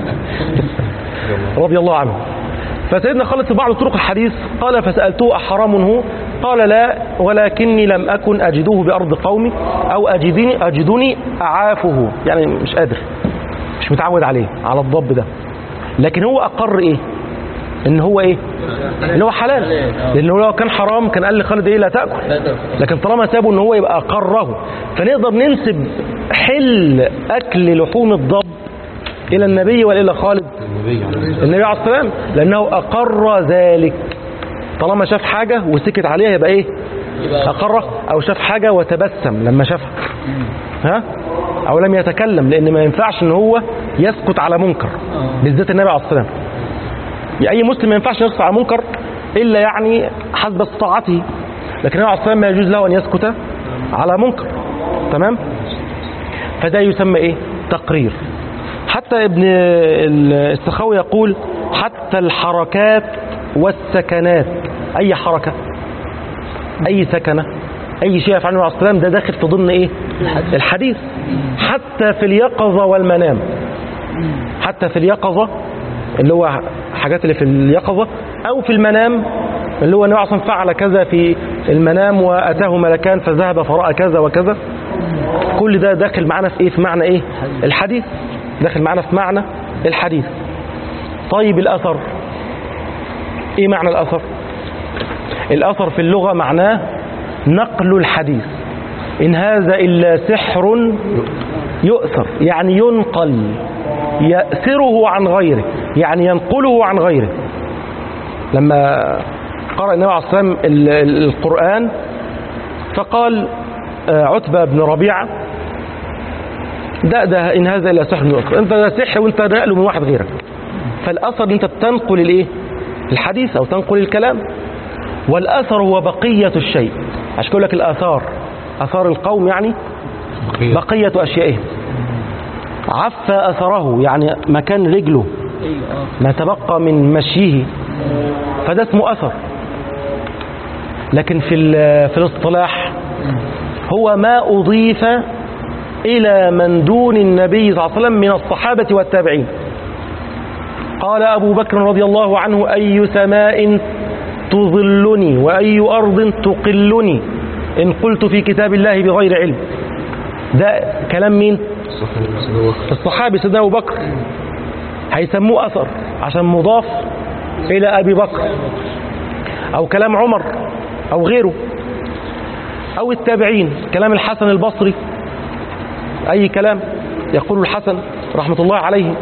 رضي الله عنه فسيدنا خالد في بعض طرق الحديث قال فسألته أحرام هو قال لا ولكني لم أكن أجدوه بأرض قومي أو أجدني, أجدني أعافه يعني مش قادر مش متعود عليه على الضب ده لكن هو أقر إيه ان هو ايه ان هو حلال لانه لو كان حرام كان قال لخالد ايه لا تاكل لكن طالما سابه ان هو يبقى اقره فنقدر ننسب حل اكل لحوم الضب الى النبي ولا الى خالد النبي عليه الصلاة النبي عليه الصلاه والسلام لانه اقر ذلك طالما شاف حاجه وسكت عليها يبقى ايه اقره او شاف حاجه وتبسم لما شافها ها او لم يتكلم لان ما ينفعش ان هو يسكت على منكر بالذات النبي عليه الصلاه والسلام اي مسلم ما ينفعش يسكت على منكر الا يعني حسب استطاعته لكن النبي عليه الصلاه والسلام ما يجوز له ان يسكت على منكر تمام فده يسمى ايه تقرير حتى ابن السخاوي يقول حتى الحركات والسكنات اي حركه اي سكنه اي شيء يفعله النبي عليه الصلاه والسلام ده داخل في ضمن ايه الحديث حتى في اليقظه والمنام حتى في اليقظه اللي هو حاجات اللي في اليقظة أو في المنام اللي هو النبي عليه الصلاة والسلام فعل كذا في المنام وأتاه ملكان فذهب فرأى كذا وكذا كل ده داخل معنا في إيه في معنى إيه الحديث داخل معنا في معنى الحديث طيب الأثر إيه معنى الأثر الأثر في اللغة معناه نقل الحديث إن هذا إلا سحر يؤثر يعني ينقل يأثره عن غيره يعني ينقله عن غيره لما قرأ النبي عليه الصلاة والسلام ال- ال- القرآن فقال آه، عتبة بن ربيعة ده ده إن هذا إلا سحر يؤثر أنت ده سحر وأنت نقله من واحد غيرك فالأثر أن أنت تنقل الإيه الحديث أو تنقل الكلام والأثر هو بقية الشيء عشان كده لك الآثار آثار القوم يعني بقية أشيائهم عف أثره يعني مكان رجله ايوه اه ما تبقى من مشيه فده اسمه أثر لكن في ال- في الاصطلاح هو ما أضيف إلى من دون النبي صلى الله عليه وسلم من الصحابة والتابعين قال أبو بكر رضي الله عنه أي سماء تظلني وأي أرض تقلني إن قلت في كتاب الله بغير علم ده كلام مين الصحابي سيدنا أبو بكر هيسموه أثر عشان مضاف إلى أبي بكر أو كلام عمر أو غيره أو التابعين كلام الحسن البصري أي كلام يقول الحسن رحمة الله عليه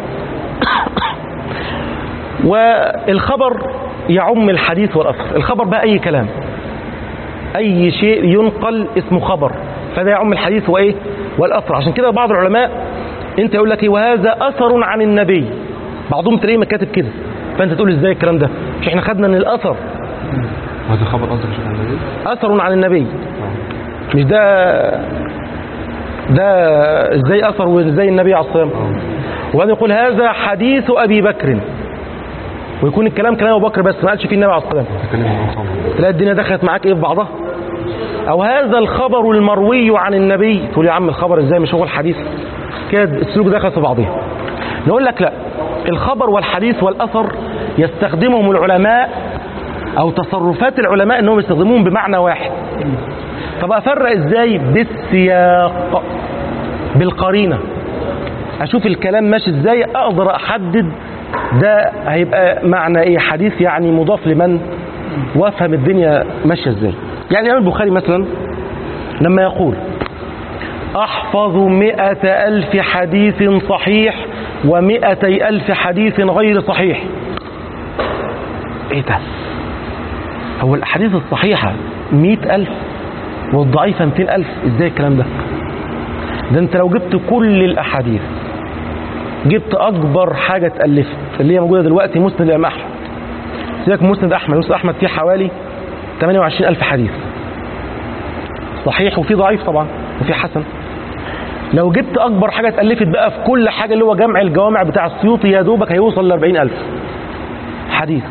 والخبر يعم الحديث والأثر الخبر بقى أي كلام أي شيء ينقل اسمه خبر فده يعم الحديث وإيه والأثر عشان كده بعض العلماء انت يقول لك إيه وهذا أثر عن النبي بعضهم تلاقيه مكاتب كده فانت تقول ازاي الكلام ده مش احنا خدنا ان الاثر هذا خبر قصدك شيخ النبي اثر عن النبي مش ده ده ازاي اثر وازاي النبي عليه الصلاه والسلام وبعدين يقول هذا حديث ابي بكر ويكون الكلام كلام ابو بكر بس ما قالش فيه النبي عليه الصلاه والسلام تكلم عن خبر تلاقي الدنيا دخلت معاك ايه في بعضها او هذا الخبر المروي عن النبي تقول يا عم الخبر ازاي مش هو الحديث كده السلوك دخل في بعضها نقول لك لا الخبر والحديث والاثر يستخدمهم العلماء او تصرفات العلماء انهم يستخدموهم بمعنى واحد طب افرق ازاي بالسياق بالقرينه اشوف الكلام ماشي ازاي اقدر احدد ده هيبقى معنى ايه حديث يعني مضاف لمن وافهم الدنيا ماشيه ازاي يعني الامام البخاري مثلا لما يقول احفظ مئة الف حديث صحيح ومئتي الف حديث غير صحيح ايه ده هو الاحاديث الصحيحة مئة الف والضعيفة مئتين الف ازاي الكلام ده ده انت لو جبت كل الاحاديث جبت اكبر حاجة اتألفت اللي هي موجودة دلوقتي مسند الامام احمد سيبك من مسند احمد مسند احمد فيه حوالي 28 الف حديث صحيح وفي ضعيف طبعا وفي حسن لو جبت اكبر حاجه اتالفت بقى في كل حاجه اللي هو جمع الجوامع بتاع السيوطي يا دوبك هيوصل ل 40000 حديث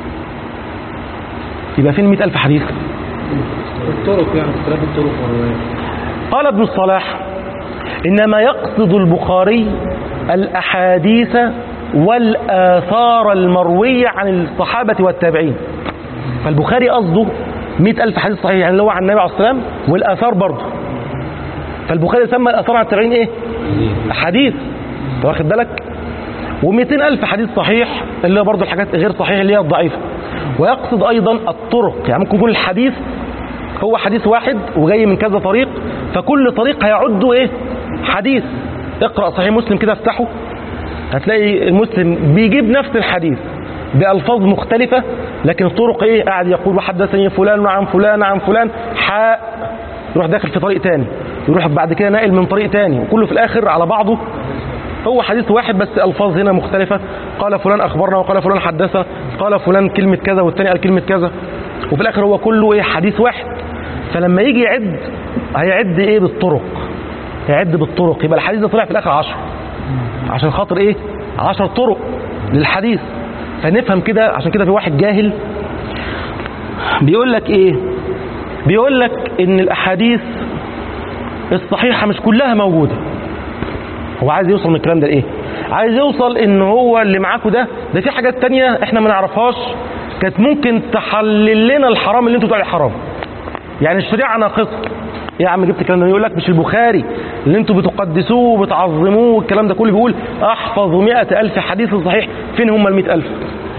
يبقى فين 100000 حديث الطرق يعني اختلاف الطرق والروايات قال ابن الصلاح انما يقصد البخاري الاحاديث والاثار المرويه عن الصحابه والتابعين فالبخاري قصده 100000 حديث صحيح يعني اللي هو عن النبي عليه الصلاه والسلام والاثار برضه فالبخاري سمى الاثار عن التابعين ايه حديث انت واخد بالك و200 ألف حديث صحيح اللي هي برضه الحاجات غير صحيحة اللي هي الضعيفة ويقصد أيضا الطرق يعني ممكن يكون الحديث هو حديث واحد وجاي من كذا طريق فكل طريق هيعده إيه حديث اقرأ صحيح مسلم كده افتحه هتلاقي المسلم بيجيب نفس الحديث بألفاظ مختلفة لكن الطرق ايه قاعد يقول وحدثني فلان عن فلان عن فلان حاء يروح داخل في طريق تاني يروح بعد كده ناقل من طريق تاني وكله في الآخر على بعضه هو حديث واحد بس ألفاظ هنا مختلفة قال فلان أخبرنا وقال فلان حدثنا قال فلان كلمة كذا والتاني قال كلمة كذا وفي الآخر هو كله إيه حديث واحد فلما يجي يعد هيعد إيه بالطرق يعد بالطرق يبقى الحديث ده طلع في الآخر عشر عشان خاطر إيه عشر طرق للحديث فنفهم كده عشان كده في واحد جاهل بيقول لك إيه بيقول لك إن الأحاديث الصحيحة مش كلها موجودة هو عايز يوصل من الكلام ده لايه عايز يوصل ان هو اللي معاكوا ده ده في حاجات تانية احنا ما نعرفهاش كانت ممكن تحلل لنا الحرام اللي انتوا بتقولوا عليه حرام يعني الشريعه ناقصه يا عم جبت الكلام ده يقول لك مش البخاري اللي انتوا بتقدسوه وبتعظموه والكلام ده كله بيقول احفظ مئة ألف حديث صحيح فين هم المئة ألف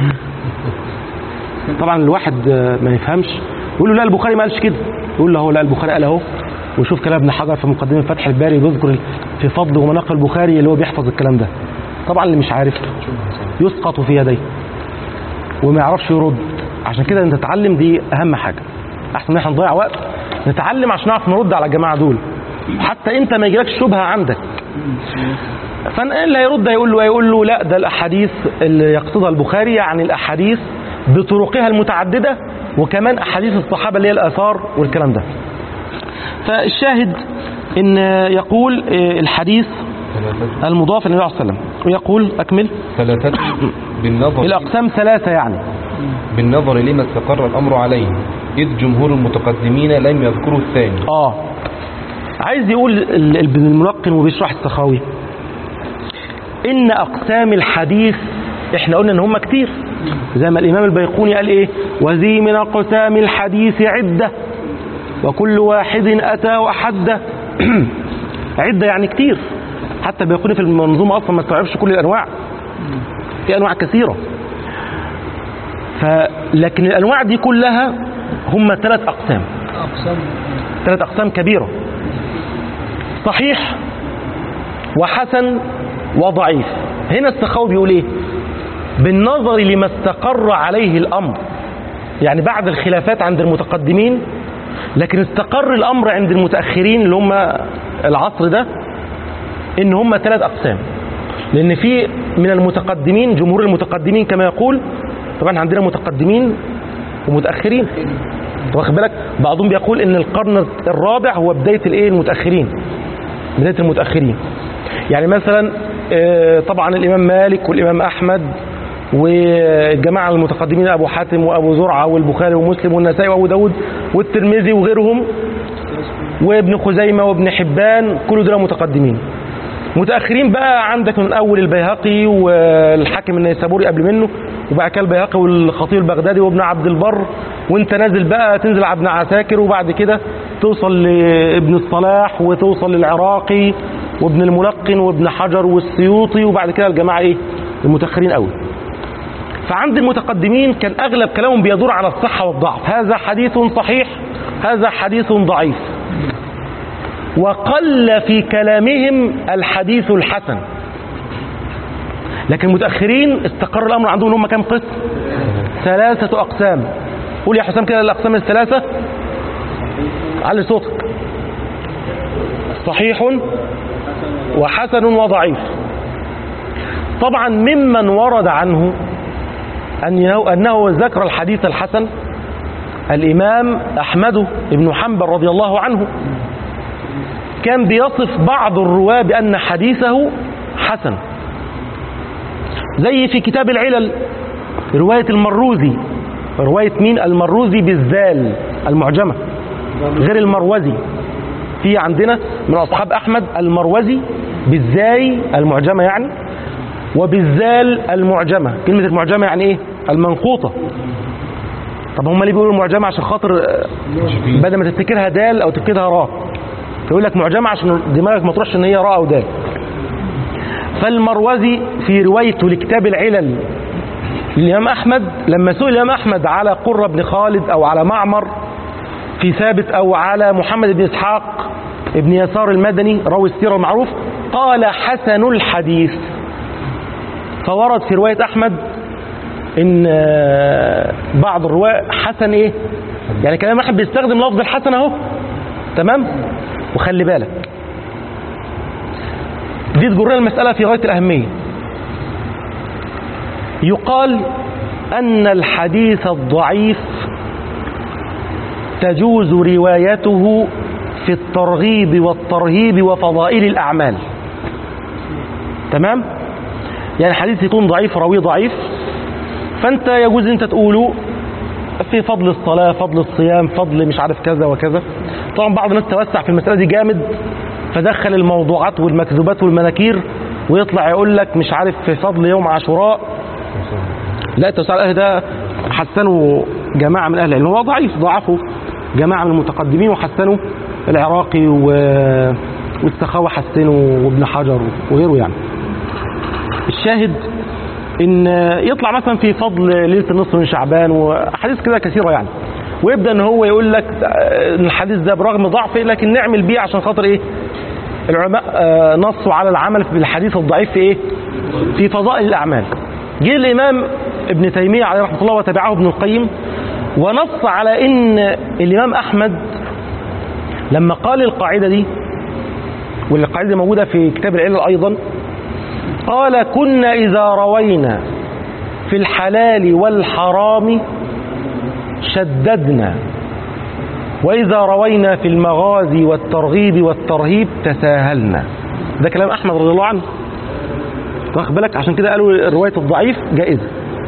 طبعا الواحد آه، ما يفهمش يقول له لا البخاري ما قالش كده يقول له هو لا البخاري قال اهو وشوف كلام ابن حجر في مقدمه فتح الباري بيذكر في فضل ومناقب البخاري اللي هو بيحفظ الكلام ده طبعا اللي مش عارف يسقط في يديه وما يعرفش يرد عشان كده انت تتعلم دي اهم حاجه احسن ان احنا نضيع وقت نتعلم عشان نعرف نرد على الجماعه دول حتى انت ما يجيلكش شبهه عندك فاللي هيرد هيقول له هيقول له لا ده الاحاديث اللي يقصدها البخاري يعني الاحاديث بطرقها المتعدده وكمان أحاديث الصحابة اللي هي الآثار والكلام ده فالشاهد إن يقول آه، الحديث ثلاثة المضاف للنبي عليه الصلاة والسلام ويقول أكمل ثلاثة بالنظر الأقسام ثلاثة يعني بالنظر لما استقر الأمر عليه إذ جمهور المتقدمين لم يذكروا الثاني آه عايز يقول ال- ابن الملقن وبيشرح السخاوي إن أقسام الحديث إحنا قلنا إن هم كتير زي ما الإمام البيقوني قال إيه وذي من أقسام الحديث عدة وكل واحد أتى وأحده عدة يعني كتير حتى البيقوني في المنظومة أصلا ما استوعبش كل الأنواع في أنواع كثيرة فلكن الأنواع دي كلها هم ثلاث أقسام أقسام ثلاث أقسام كبيرة صحيح وحسن وضعيف هنا السخاوي بيقول ايه بالنظر لما استقر عليه الأمر يعني بعد الخلافات عند المتقدمين لكن استقر الأمر عند المتأخرين اللي هم العصر ده ان هم ثلاث أقسام لأن في من المتقدمين جمهور المتقدمين كما يقول طبعا عندنا متقدمين ومتأخرين أنت واخد بالك بعضهم بيقول ان القرن الرابع هو بداية الايه المتأخرين بداية المتأخرين يعني مثلا آه، طبعا الإمام مالك والإمام أحمد والجماعة المتقدمين أبو حاتم وأبو زرعة والبخاري ومسلم والنسائي وأبو داود والترمذي وغيرهم وابن خزيمة وابن حبان كل دول متقدمين متأخرين بقى عندك من أول البيهقي والحاكم النيسابوري قبل منه وبعد كده البيهقي والخطيب البغدادي وابن عبد البر وانت نازل بقى تنزل على ابن عساكر وبعد كده توصل لابن الصلاح وتوصل للعراقي وابن الملقن وابن حجر والسيوطي وبعد كده الجماعة ايه المتأخرين قوي فعند المتقدمين كان أغلب كلامهم بيدور على الصحة والضعف هذا حديث صحيح هذا حديث ضعيف وقل في كلامهم الحديث الحسن لكن المتأخرين استقر الأمر عندهم ان هم كام قسم ثلاثة أقسام قول يا حسام كده الأقسام الثلاثة علي صوتك صحيح وحسن وضعيف طبعا ممن ورد عنه أنه, أنه ذكر الحديث الحسن الإمام أحمد بن حنبل رضي الله عنه كان بيصف بعض الرواة بأن حديثه حسن زي في كتاب العلل رواية المروزي رواية مين المروزي بالذال المعجمة غير المروزي في عندنا من أصحاب أحمد المروزي بالزاي المعجمة يعني وبالذال المعجمة كلمة المعجمة يعني إيه المنقوطة طب هم ليه بيقولوا المعجمة عشان خاطر آه، بدل ما تفتكرها دال أو تفتكرها راء فيقول لك معجمة عشان دماغك ما تروحش ان هي راء او دال فالمروزي في روايته لكتاب العلل للإمام أحمد لما سئل الإمام أحمد على قرة بن خالد أو على معمر في ثابت أو على محمد بن إسحاق ابن يسار المدني راوي السيرة المعروف قال حسن الحديث فورد في رواية أحمد إن آه، بعض الرواة حسن إيه يعني كلام أحمد بيستخدم لفظ الحسن أهو تمام وخلي بالك دي تجرنا المسألة في غاية الأهمية يقال أن الحديث الضعيف تجوز روايته في الترغيب والترهيب وفضائل الأعمال تمام يعني الحديث يكون ضعيف راويه ضعيف فأنت يجوز أنت تقوله في فضل الصلاة فضل الصيام فضل مش عارف كذا وكذا طبعا بعض الناس توسع في المسألة دي جامد فدخل الموضوعات والمكذوبات والمناكير ويطلع يقول لك مش عارف في فضل يوم عاشوراء لا التوسع الأهل ده حسنوا جماعة من أهل العلم هو ضعيف ضعفوا جماعة من المتقدمين وحسنوا العراقي و... والسخاوة حسنوا وابن حجر وغيره يعني الشاهد ان يطلع مثلا في فضل ليله النصف من شعبان واحاديث كده كثيره يعني ويبدا ان هو يقول لك ان الحديث ده برغم ضعفه لكن نعمل بيه عشان خاطر ايه العلماء آه، نصوا على العمل بالحديث الضعيف في ايه في فضائل الاعمال جه الامام ابن تيميه عليه رحمه الله وتبعه ابن القيم ونص على ان الامام احمد لما قال القاعده دي والقاعده دي موجوده في كتاب العلل ايضا قال كنا إذا روينا في الحلال والحرام شددنا وإذا روينا في المغازي والترغيب والترهيب تساهلنا ده كلام أحمد رضي الله عنه واخد بالك عشان كده قالوا رواية الضعيف جائزة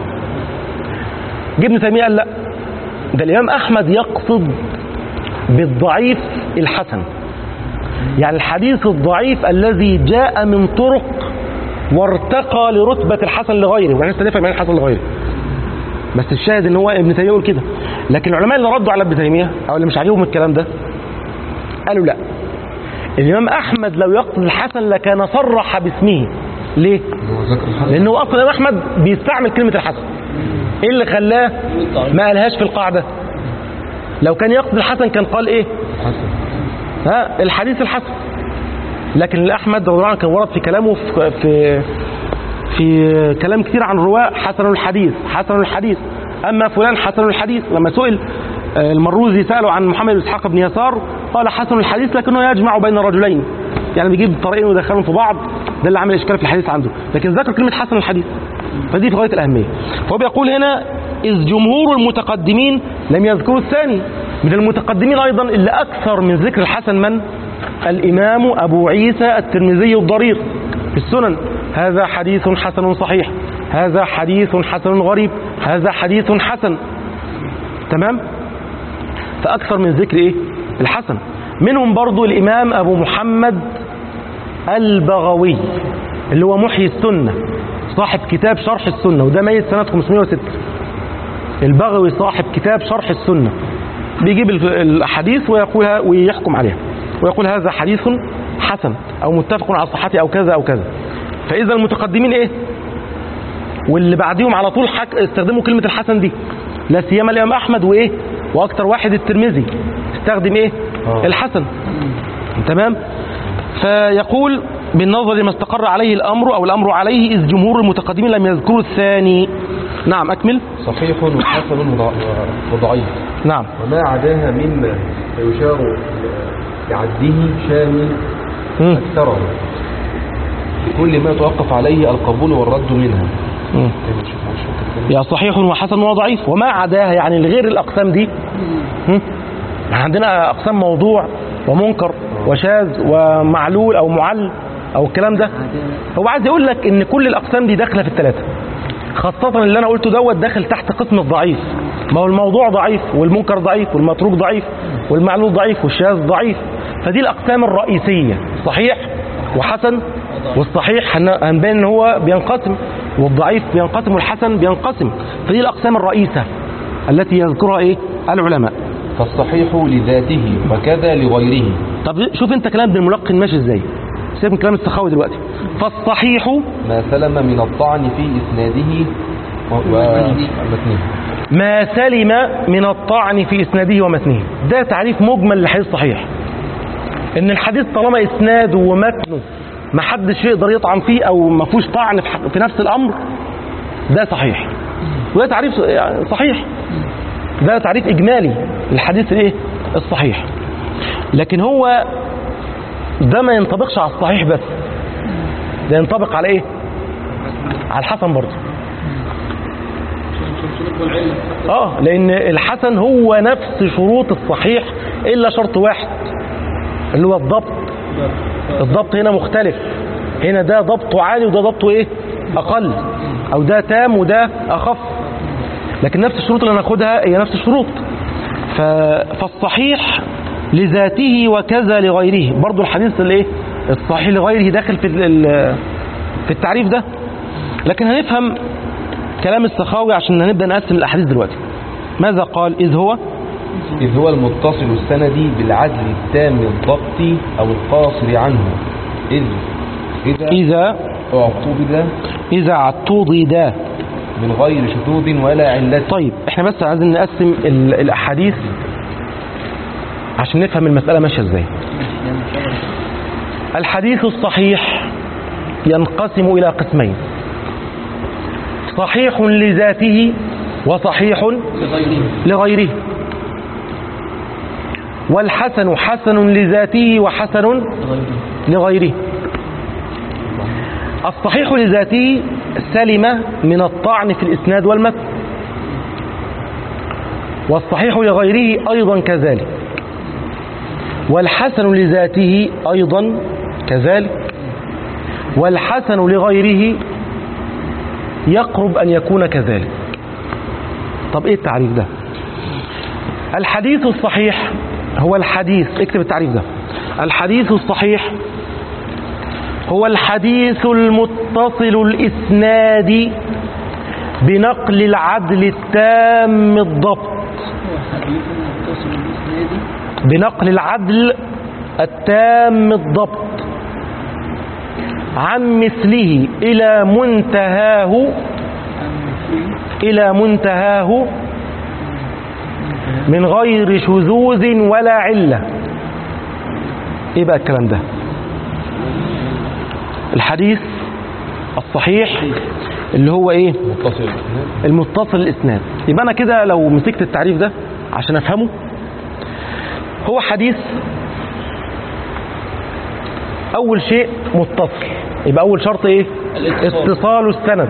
جه ابن تيمية قال لا ده الإمام أحمد يقصد بالضعيف الحسن يعني الحديث الضعيف الذي جاء من طرق وارتقى لرتبة الحسن لغيره وبعدين لسه نفهم يعني الحسن لغيره بس الشاهد ان هو ابن تيميه يقول كده لكن العلماء اللي ردوا على ابن تيميه او اللي مش عاجبهم الكلام ده قالوا لا الامام احمد لو يقصد الحسن لكان صرح باسمه ليه هو ذكر الحسن لانه اصلا الامام احمد بيستعمل كلمه الحسن ايه اللي خلاه ما قالهاش في القاعده لو كان يقصد الحسن كان قال ايه الحسن ها الحديث الحسن لكن الاحمد رضي الله عنه كان ورد في كلامه في في, في كلام كثير عن الرواة حسن الحديث حسن الحديث اما فلان حسن الحديث لما سئل آه، المروزي ساله عن محمد بن اسحاق بن يسار قال حسن الحديث لكنه يجمع بين الرجلين يعني بيجيب طريقين ويدخلهم في بعض ده اللي عامل اشكال في الحديث عنده لكن ذكر كلمه حسن الحديث فدي في غايه الاهميه فهو بيقول هنا اذ جمهور المتقدمين لم يذكروا الثاني من المتقدمين ايضا اللي اكثر من ذكر الحسن من الامام ابو عيسى الترمذي الضرير في السنن هذا حديث حسن صحيح هذا حديث حسن غريب هذا حديث حسن تمام فاكثر من ذكر ايه الحسن منهم برضو الامام ابو محمد البغوي اللي هو محيي السنه صاحب كتاب شرح السنه وده ميت سنه 506 البغوي صاحب كتاب شرح السنه بيجيب ال- الاحاديث ويقولها ويحكم عليها ويقول هذا حديث حسن او متفق على صحته او كذا او كذا فاذا المتقدمين ايه واللي بعديهم على طول حك... استخدموا كلمه الحسن دي لا سيما الامام احمد وايه واكثر واحد الترمذي استخدم ايه آه. الحسن تمام فيقول بالنظر لما استقر عليه الامر او الامر عليه اذ جمهور المتقدمين لم يذكروا الثاني نعم اكمل صحيح وحسن وضع- وضعيف نعم وما عداها مما يشار لعده شامل مم. أكثره لكل ما توقف عليه القبول والرد منها مم. يا صحيح وحسن وضعيف وما عداها يعني لغير الأقسام دي هم؟ احنا عندنا أقسام موضوع ومنكر وشاذ ومعلول أو معل أو الكلام ده هو عايز يقول لك إن كل الأقسام دي داخلة في الثلاثة خاصة اللي أنا قلته دوت داخل تحت قسم الضعيف ما هو الموضوع ضعيف والمنكر ضعيف والمتروك ضعيف والمعلول ضعيف والشاذ ضعيف فدي الأقسام الرئيسية صحيح وحسن والصحيح هن- هنبين ان هو بينقسم والضعيف بينقسم والحسن بينقسم فدي الاقسام الرئيسه التي يذكرها ايه العلماء فالصحيح لذاته وكذا لغيره طب شوف انت كلام ابن الملقن ماشي ازاي سيب من كلام السخاوي دلوقتي فالصحيح ما سلم من الطعن في إسناده و- ومتنه ما سلم من الطعن في اسناده ومتنه ده تعريف مجمل للحديث الصحيح ان الحديث طالما اسناده ومتنه ما حدش يقدر يطعن فيه او ما فيهوش طعن في, حق- في نفس الامر ده صحيح وده تعريف ص- يعني صحيح ده تعريف اجمالي للحديث الايه الصحيح لكن هو ده ما ينطبقش على الصحيح بس ده ينطبق على ايه على الحسن برضه اه لان الحسن هو نفس شروط الصحيح الا شرط واحد اللي هو الضبط الضبط هنا مختلف هنا ده ضبطه عالي وده ضبطه ايه اقل او ده تام وده اخف لكن نفس الشروط اللي هناخدها هي نفس الشروط ف... فالصحيح لذاته وكذا لغيره برضو الحديث الايه الصحيح لغيره داخل في ال- في التعريف ده لكن هنفهم كلام السخاوي عشان هنبدا نقسم الاحاديث دلوقتي ماذا قال اذ هو إذ هو المتصل السند بالعدل التام الضبط أو القاصر عنه إذ إذا اذا اعتبد اذا اعتضد من غير شذوذ ولا علة طيب احنا بس عايزين نقسم ال- الاحاديث عشان نفهم المساله ماشيه ازاي الحديث الصحيح ينقسم الى قسمين صحيح لذاته وصحيح لغيره والحسن حسن لذاته وحسن لغيره الصحيح لذاته سلم من الطعن في الإسناد والمتن والصحيح لغيره أيضا كذلك والحسن لذاته أيضا كذلك والحسن لغيره يقرب أن يكون كذلك طب إيه التعريف ده الحديث الصحيح هو الحديث اكتب التعريف ده الحديث الصحيح هو الحديث المتصل الإسناد بنقل العدل التام الضبط حديث متصل بالإسناد بنقل العدل التام الضبط عن مثله إلى منتهاه عن مثله إلى منتهاه من غير شذوذ ولا علة إيه بقى الكلام ده الحديث الصحيح اللي هو إيه متصل بالإسناد. المتصل الإسناد يبقى أنا كده لو مسكت التعريف ده عشان أفهمه هو حديث أول شيء متصل يبقى أول شرط إيه الاتصال. اتصال السند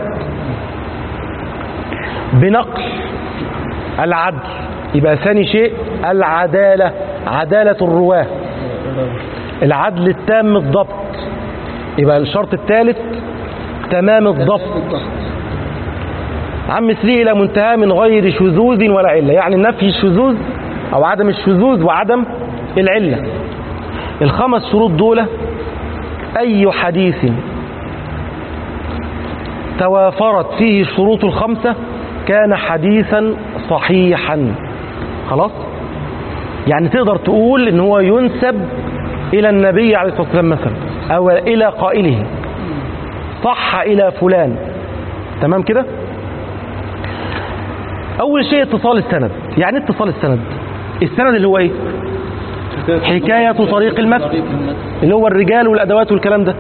بنقل العدل يبقى ثاني شيء العدالة عدالة الرواة العدل التام الضبط يبقى الشرط الثالث تمام الضبط الضغط عن مثله إلى منتهى من غير شذوذ ولا علة يعني نفي الشذوذ أو عدم الشذوذ وعدم العلة الخمس شروط دول أي حديث توافرت فيه الشروط الخمسة كان حديثا صحيحا خلاص يعني تقدر تقول ان هو ينسب الى النبي عليه الصلاة والسلام مثلا او الى قائله صح الى فلان تمام كده اول شيء اتصال السند يعني إيه اتصال السند السند اللي هو ايه حكاية طريق المتن طريق المتن اللي هو الرجال والادوات والكلام ده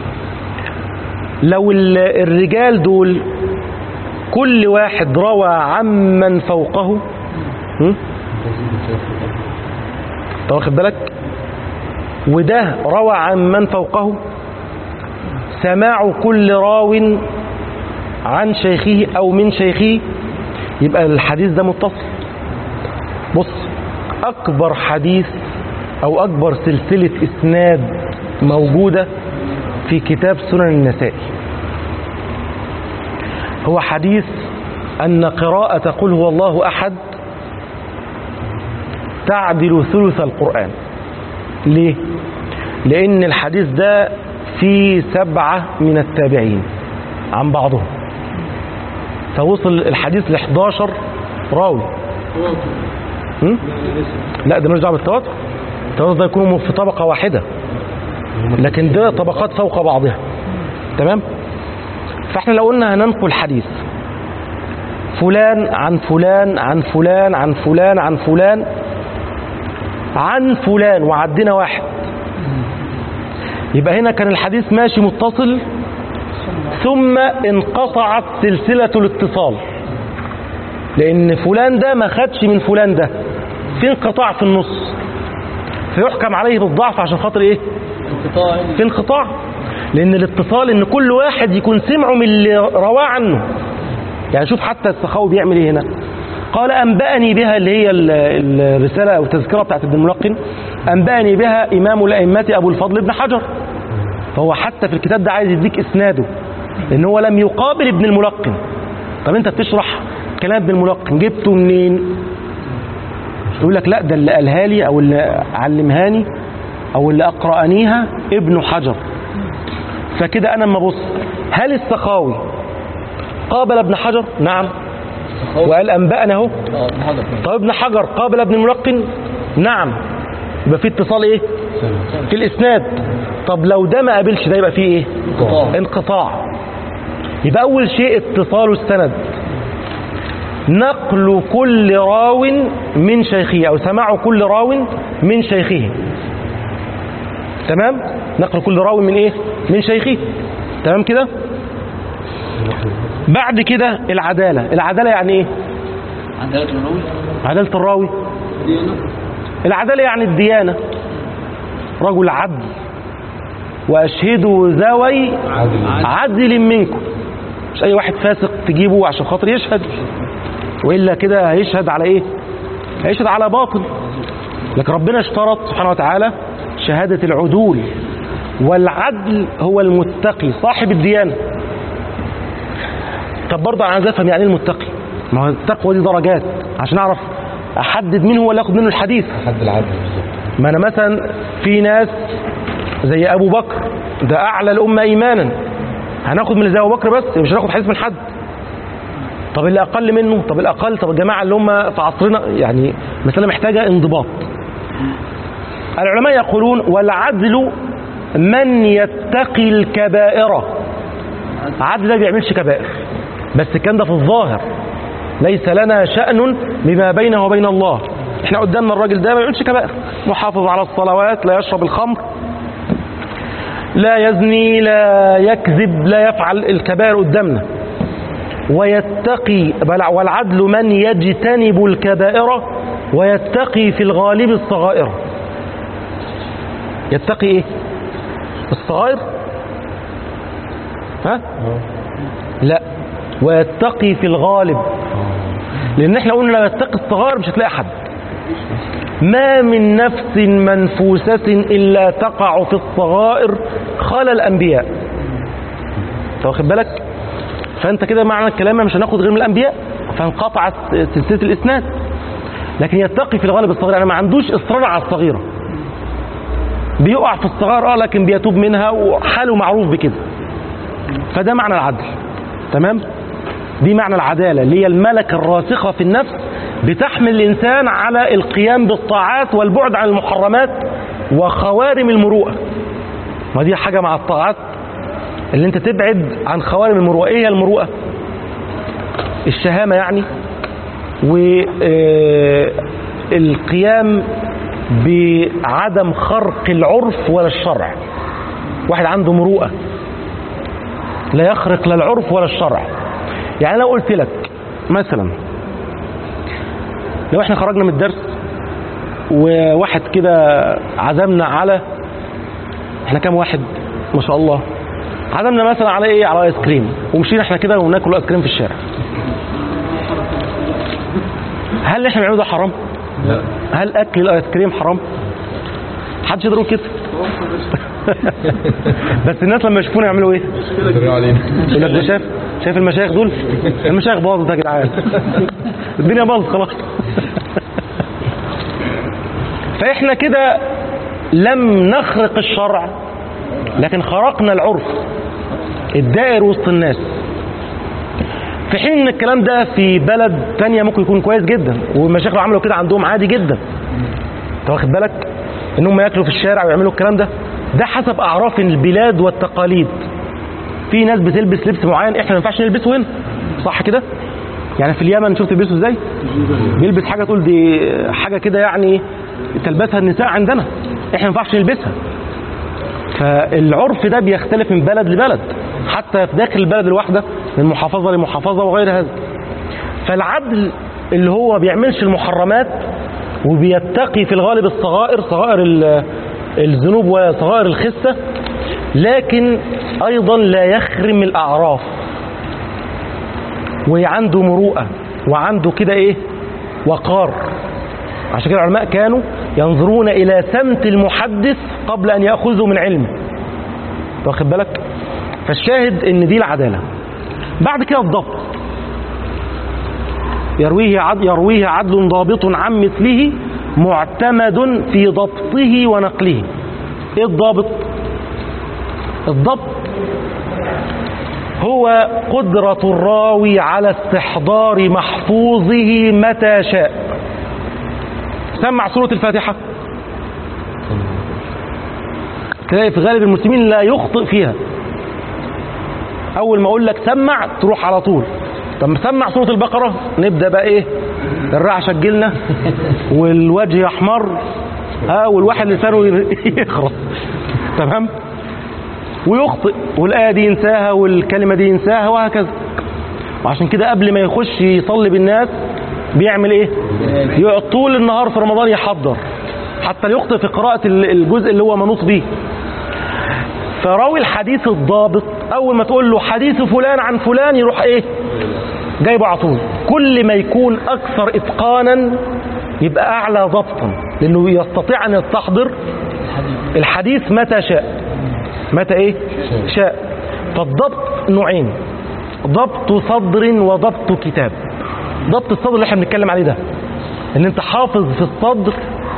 لو ال- الرجال دول كل واحد روى عمن فوقه هم؟ انت واخد بالك وده روى عن من فوقه سماع كل راو عن شيخه او من شيخه يبقى الحديث ده متصل بص اكبر حديث او اكبر سلسلة اسناد موجودة في كتاب سنن النسائي هو حديث ان قراءة قل هو الله احد تعدل ثلث القرآن ليه؟ لأن الحديث ده فيه سبعة من التابعين عن بعضهم فوصل الحديث ل 11 راوي هم؟ لا ده مش دعوه بالتواتر التواتر ده يكونوا في طبقة واحدة لكن ده طبقات فوق بعضها تمام فاحنا لو قلنا هننقل حديث فلان عن فلان عن فلان عن فلان عن فلان عن فلان وعدنا واحد يبقى هنا كان الحديث ماشي متصل ثم انقطعت سلسلة الاتصال لأن فلان ده ما خدش من فلان ده في انقطاع في النص فيحكم عليه بالضعف عشان خاطر ايه انقطاع في انقطاع لأن الاتصال إن كل واحد يكون سمعه من اللي رواه عنه يعني شوف حتى السخاوي بيعمل ايه هنا قال أنبأني بها اللي هي ال- الرسالة أو التذكرة بتاعت ابن الملقن أنبأني بها إمام الأئمة أبو الفضل بن حجر فهو حتى في الكتاب ده عايز يديك إسناده لأن هو لم يقابل ابن الملقن طب أنت بتشرح كلام ابن الملقن جبته منين يقول لك لا ده اللي قالها لي أو اللي علمهاني أو اللي أقرأنيها ابن حجر فكده أنا لما أبص هل السخاوي قابل ابن حجر نعم وقال أنبأنا اهو اه ابن حجر طب ابن حجر قابل ابن الملقن نعم يبقى في اتصال ايه في الاسناد طب لو ده ما قابلش ده يبقى فيه ايه انقطاع انقطاع يبقى اول شيء اتصال السند نقل كل راو من شيخه او سماع كل راو من شيخه تمام نقل كل راو من ايه من شيخه تمام كده بعد كده العدالة العدالة يعني ايه عدالة الراوي عدالة الراوي ديانة العدالة يعني الديانة رجل عدل وأشهدوا ذوي عادل عدل منكم مش أي واحد فاسق تجيبه عشان خاطر يشهد وإلا كده هيشهد على إيه هيشهد على باطل لكن ربنا اشترط سبحانه وتعالى شهادة العدول والعدل هو المتقي صاحب الديانة طب برضه انا عايز افهم يعني ايه المتقي ما هو التقوى دي درجات عشان اعرف احدد مين هو اللي ياخد منه الحديث حد العدل بالظبط ما انا مثلا في ناس زي ابو بكر ده اعلى الامه ايمانا هناخد من اللي زي ابو بكر بس مش هناخد حديث من حد طب اللي اقل منه طب الاقل طب الجماعه اللي هم في عصرنا يعني مساله محتاجه انضباط العلماء يقولون والعدل من يتقي الكبائر عدل ده بيعملش كبائر بس الكلام ده في الظاهر ليس لنا شأن بما بينه وبين الله احنا قدامنا الراجل ده ما بيعملش كبائر محافظ على الصلوات لا يشرب الخمر لا يزني لا يكذب لا يفعل الكبائر قدامنا ويتقي بل والعدل من يجتنب الكبائر ويتقي في الغالب الصغائر يتقي ايه الصغائر ها لا ويتقي في الغالب لان احنا قلنا لو يتقي الصغائر مش هتلاقي حد ما من نفس منفوسة إلا تقع في الصغائر خلا الأنبياء انت واخد بالك فأنت كده معنى الكلام مش هناخد غير من الأنبياء فانقطعت سلسلة الإسناد لكن يتقي في الغالب الصغير يعني ما عندوش إصرار على الصغيرة بيقع في الصغار اه لكن بيتوب منها وحاله معروف بكده فده معنى العدل تمام دي معنى العدالة اللي هي الملكة الراسخة في النفس بتحمل الإنسان على القيام بالطاعات والبعد عن المحرمات وخوارم المروءة ما دي حاجة مع الطاعات اللي انت تبعد عن خوارم المروءة ايه هي المروءة الشهامة يعني والقيام بعدم خرق العرف ولا الشرع واحد عنده مروءة لا يخرق لا العرف ولا الشرع يعني لو قلت لك مثلا لو احنا خرجنا من الدرس وواحد كده عزمنا على احنا كام واحد ما شاء الله عزمنا مثلا على ايه على ايس كريم ومشينا احنا كده وناكل ايس كريم في الشارع هل اللي احنا بنعمله ده حرام لا هل اكل الايس كريم حرام محدش يقدر يقول كده بس الناس لما يشوفونا يعملوا ايه يدروا علينا يقول لك ده شايف شايف المشايخ دول المشايخ باظت يا جدعان الدنيا باظت خلاص فاحنا كده لم نخرق الشرع لكن خرقنا العرف الدائر وسط الناس في حين ان الكلام ده في بلد تانية ممكن يكون كويس جدا والمشايخ لو عملوا كده عندهم عادي جدا انت واخد بالك ان هم ياكلوا في الشارع ويعملوا الكلام ده ده حسب اعراف البلاد والتقاليد في ناس بتلبس لبس معين احنا ما ينفعش نلبسه هنا صح كده يعني في اليمن شفت بيلبسوا ازاي بيلبس حاجه تقول دي حاجه كده يعني تلبسها النساء عندنا احنا ما ينفعش نلبسها فالعرف ده بيختلف من بلد لبلد حتى في داخل البلد الواحده من محافظه لمحافظه وغير هذا فالعدل اللي هو بيعملش المحرمات وبيتقي في الغالب الصغائر صغائر ال- الذنوب وصغائر الخسه لكن ايضا لا يخرم الاعراف وعنده مروءه وعنده كده ايه وقار عشان كده العلماء كانوا ينظرون الى سمت المحدث قبل ان ياخذوا من علمه واخد بالك فالشاهد ان دي العداله بعد كده الضبط يرويه عد يرويه عدل ضابط عن مثله معتمد في ضبطه ونقله ايه الضابط الضبط هو قدرة الراوي على استحضار محفوظه متى شاء سمع سورة الفاتحة تلاقي في غالب المسلمين لا يخطئ فيها أول ما أقول لك سمع تروح على طول طب سمع سورة البقرة نبدأ بقى إيه الرعشة تجيلنا والوجه يحمر ها والواحد لسانه يخرس تمام ويخطئ والآية دي ينساها والكلمة دي ينساها وهكذا وعشان كده قبل ما يخش يصلي بالناس بيعمل ايه يقعد طول النهار في رمضان يحضر حتى يخطئ في قراءة الجزء اللي هو منوط به فراوي الحديث الضابط اول ما تقول له حديث فلان عن فلان يروح ايه جايبه على طول كل ما يكون اكثر اتقانا يبقى أعلى ضبطا لأنه يستطيع أن يستحضر الحديث متى شاء متى إيه شاء فالضبط نوعين ضبط صدر وضبط كتاب ضبط الصدر اللي احنا بنتكلم عليه ده ان انت حافظ في الصدر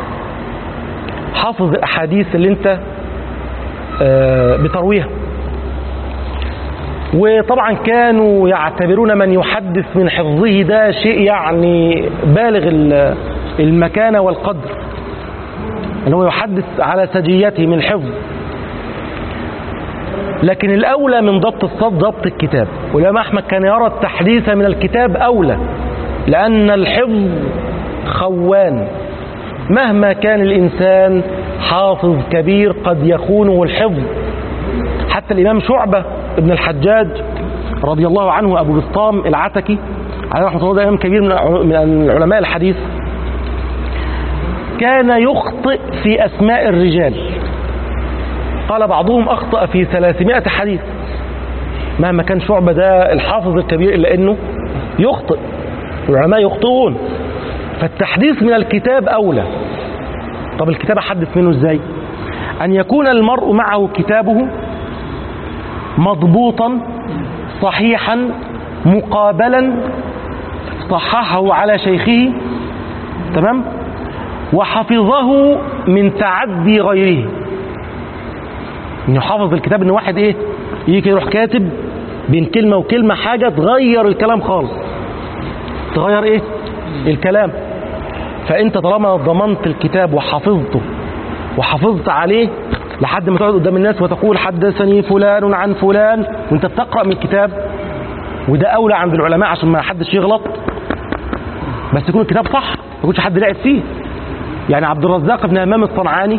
حافظ الاحاديث اللي انت آه، بترويها وطبعا كانوا يعتبرون من يحدث من حفظه ده شيء يعني بالغ ال- المكانة والقدر ان هو يحدث على سجيته من الحفظ لكن الأولى من ضبط الصد ضبط الكتاب والإمام أحمد كان يرى التحديث من الكتاب أولى لأن الحفظ خوان مهما كان الإنسان حافظ كبير قد يخونه الحفظ حتى الإمام شعبة ابن الحجاج رضي الله عنه أبو بسطام العتكي عليه رحمة الله ده إمام كبير من ع- من علماء الحديث كان يخطئ في أسماء الرجال قال بعضهم أخطأ في 300 حديث مهما كان شعبة ده الحافظ الكبير إلا أنه يخطئ العلماء يخطئون فالتحديث من الكتاب أولى طب الكتاب أحدث منه إزاي أن يكون المرء معه كتابه مضبوطا صحيحا مقابلا صححه على شيخه تمام وحفظه من تعدي غيره انه حافظ الكتاب ان واحد ايه يجي كده يروح كاتب بين كلمه وكلمه حاجه تغير الكلام خالص تغير ايه الكلام فانت طالما ضمنت الكتاب وحفظته وحافظت عليه لحد ما تقعد قدام الناس وتقول حدثني فلان عن فلان وانت بتقرا من الكتاب وده اولى عند العلماء عشان ما حدش يغلط بس يكون الكتاب صح ما يكونش حد لعب فيه يعني عبد الرزاق بن همام الصنعاني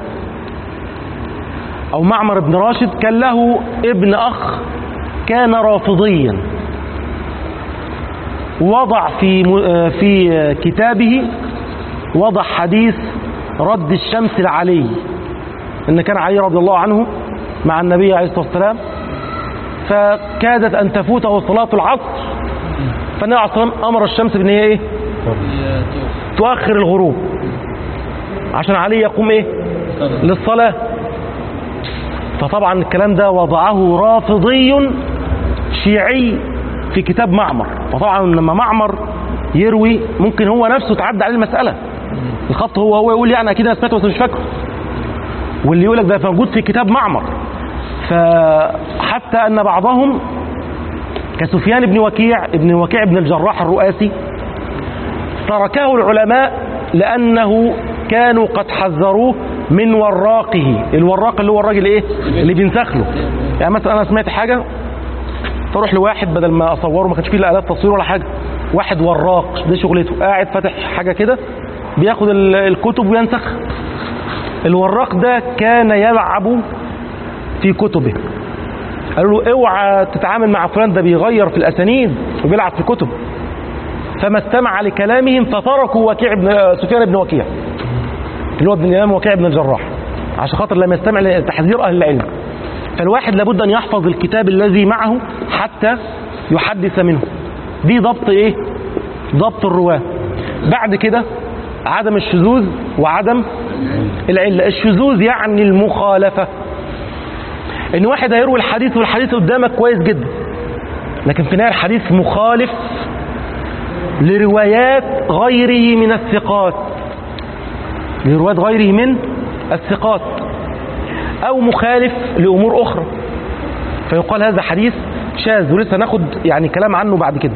او معمر بن راشد كان له ابن اخ كان رافضيا وضع في م- في كتابه وضع حديث رد الشمس لعلي ان كان علي رضي الله عنه مع النبي عليه الصلاه والسلام فكادت ان تفوته صلاه العصر فالنبي عليه الصلاه والسلام امر الشمس بان هي ايه تؤخر الغروب عشان علي يقوم ايه للصلاه فطبعا الكلام ده وضعه رافضي شيعي في كتاب معمر وطبعا لما معمر يروي ممكن هو نفسه تعدى عليه المسألة الخط هو هو يقول يعني أكيد أنا سمعته بس مش فاكره واللي يقول لك ده موجود في كتاب معمر فحتى أن بعضهم كسفيان بن وكيع ابن وكيع بن الجراح الرؤاسي تركه العلماء لأنه كانوا قد حذروه من وراقه الوراق اللي هو الراجل ايه اللي بينسخ له يعني مثلا انا سمعت حاجه فاروح لواحد بدل ما اصوره ما كانش فيه لا الات تصوير ولا حاجه واحد وراق دي شغلته قاعد فاتح حاجه كده بياخد ال- الكتب وينسخ الوراق ده كان يلعب في كتبه قالوا له اوعى تتعامل مع فلان ده بيغير في الاسانيد وبيلعب في الكتب فما استمع لكلامهم فتركوا وكيع بن سفيان بن وكيع اللي هو ابن الامام وكيع بن الجراح عشان خاطر لم يستمع لتحذير اهل العلم فالواحد لابد ان يحفظ الكتاب الذي معه حتى يحدث منه دي ضبط ايه ضبط الرواه بعد كده عدم الشذوذ وعدم العله الشذوذ يعني المخالفه ان واحد هيروي الحديث والحديث قدامك كويس جدا لكن في النهايه الحديث مخالف لروايات غيره من الثقات لروايات غيره من الثقات أو مخالف لأمور أخرى فيقال هذا حديث شاذ ولسه ناخد يعني كلام عنه بعد كده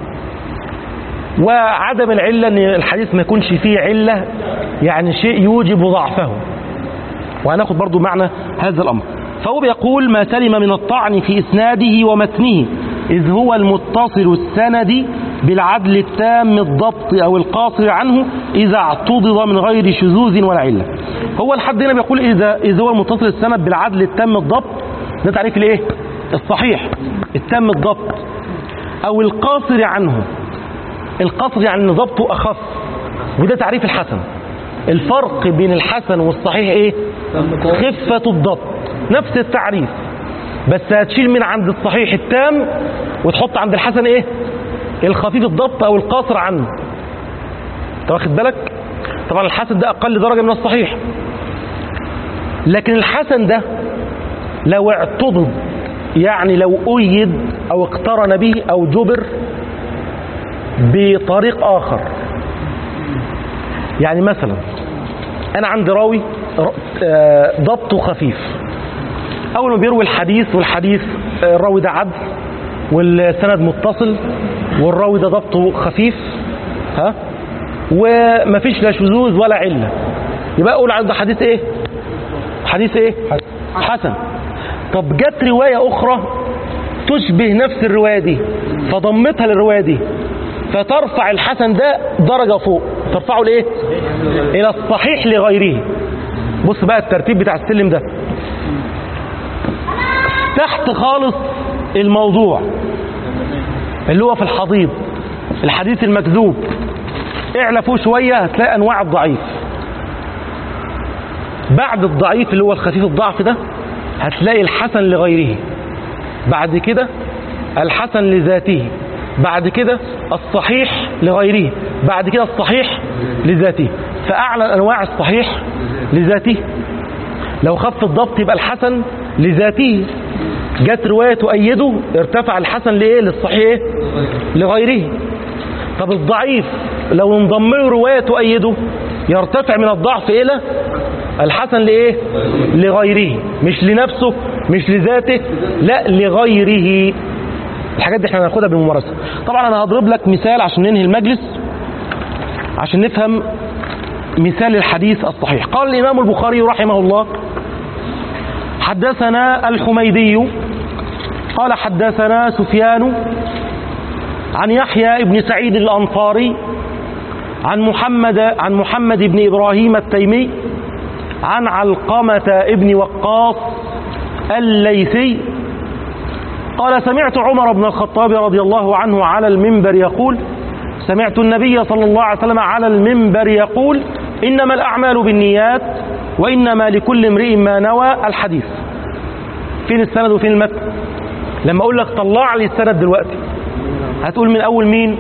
وعدم العلة أن الحديث ما يكونش فيه علة يعني شيء يوجب ضعفه وهناخد برضو معنى هذا الأمر فهو بيقول ما سلم من الطعن في إسناده ومتنه إذ هو المتصل السند بالعدل التام الضبط أو القاصر عنه إذا اعتضد من غير شذوذ ولا علة هو الحد هنا بيقول إذا, إذا هو المتصل السند بالعدل التام الضبط ده تعريف الإيه؟ الصحيح التام الضبط أو القاصر عنه القصر يعني ان ضبطه اخف وده تعريف الحسن الفرق بين الحسن والصحيح ايه خفة الضبط نفس التعريف بس هتشيل من عند الصحيح التام وتحط عند الحسن ايه الخفيف الضبط او القاصر عنه انت واخد بالك طبعا الحسن ده أقل درجة من الصحيح لكن الحسن ده لو اعتضد يعني لو أيد أو اقترن به أو جبر بطريق آخر يعني مثلا أنا عندي راوي ر- آه، ضبطه خفيف أول ما بيروي الحديث والحديث آه، الراوي ده عدل والسند متصل والراوي ده ضبطه خفيف ها ومفيش لا شذوذ ولا علة يبقى أقول على ده حديث إيه حديث إيه حسن طب جت رواية أخرى تشبه نفس الرواية دي فضمتها للرواية دي فترفع الحسن ده درجة فوق ترفعه لإيه إلى الصحيح لغيره بص بقى الترتيب بتاع السلم ده تحت خالص الموضوع اللي هو في الحضيض الحديث المكذوب اعلى فوق شوية هتلاقي أنواع الضعيف بعد الضعيف اللي هو الخفيف الضعف ده هتلاقي الحسن لغيره بعد كده الحسن لذاته بعد كده الصحيح لغيره بعد كده الصحيح لذاته فأعلى أنواع الصحيح لذاته لو خف الضبط يبقى الحسن لذاته جت رواية تؤيده ارتفع الحسن لإيه للصحيح إيه؟ لغيره طب الضعيف لو انضم له رواية تؤيده يرتفع من الضعف إلى الحسن لإيه لغيره مش لنفسه مش لذاته لا لغيره الحاجات دي احنا هناخدها بالممارسة طبعا انا هضرب لك مثال عشان ننهي المجلس عشان نفهم مثال الحديث الصحيح قال الإمام البخاري رحمه الله حدثنا الحميدي قال حدثنا سفيان عن يحيى بن سعيد الأنصاري عن محمد عن محمد بن إبراهيم التيمي عن علقمة ابن وقاص الليثي قال سمعت عمر بن الخطاب رضي الله عنه على المنبر يقول سمعت النبي صلى الله عليه وسلم على المنبر يقول إنما الأعمال بالنيات وإنما لكل امرئ ما نوى الحديث فين السند وفين المتن لما أقول لك طلع لي السند دلوقتي هتقول من أول مين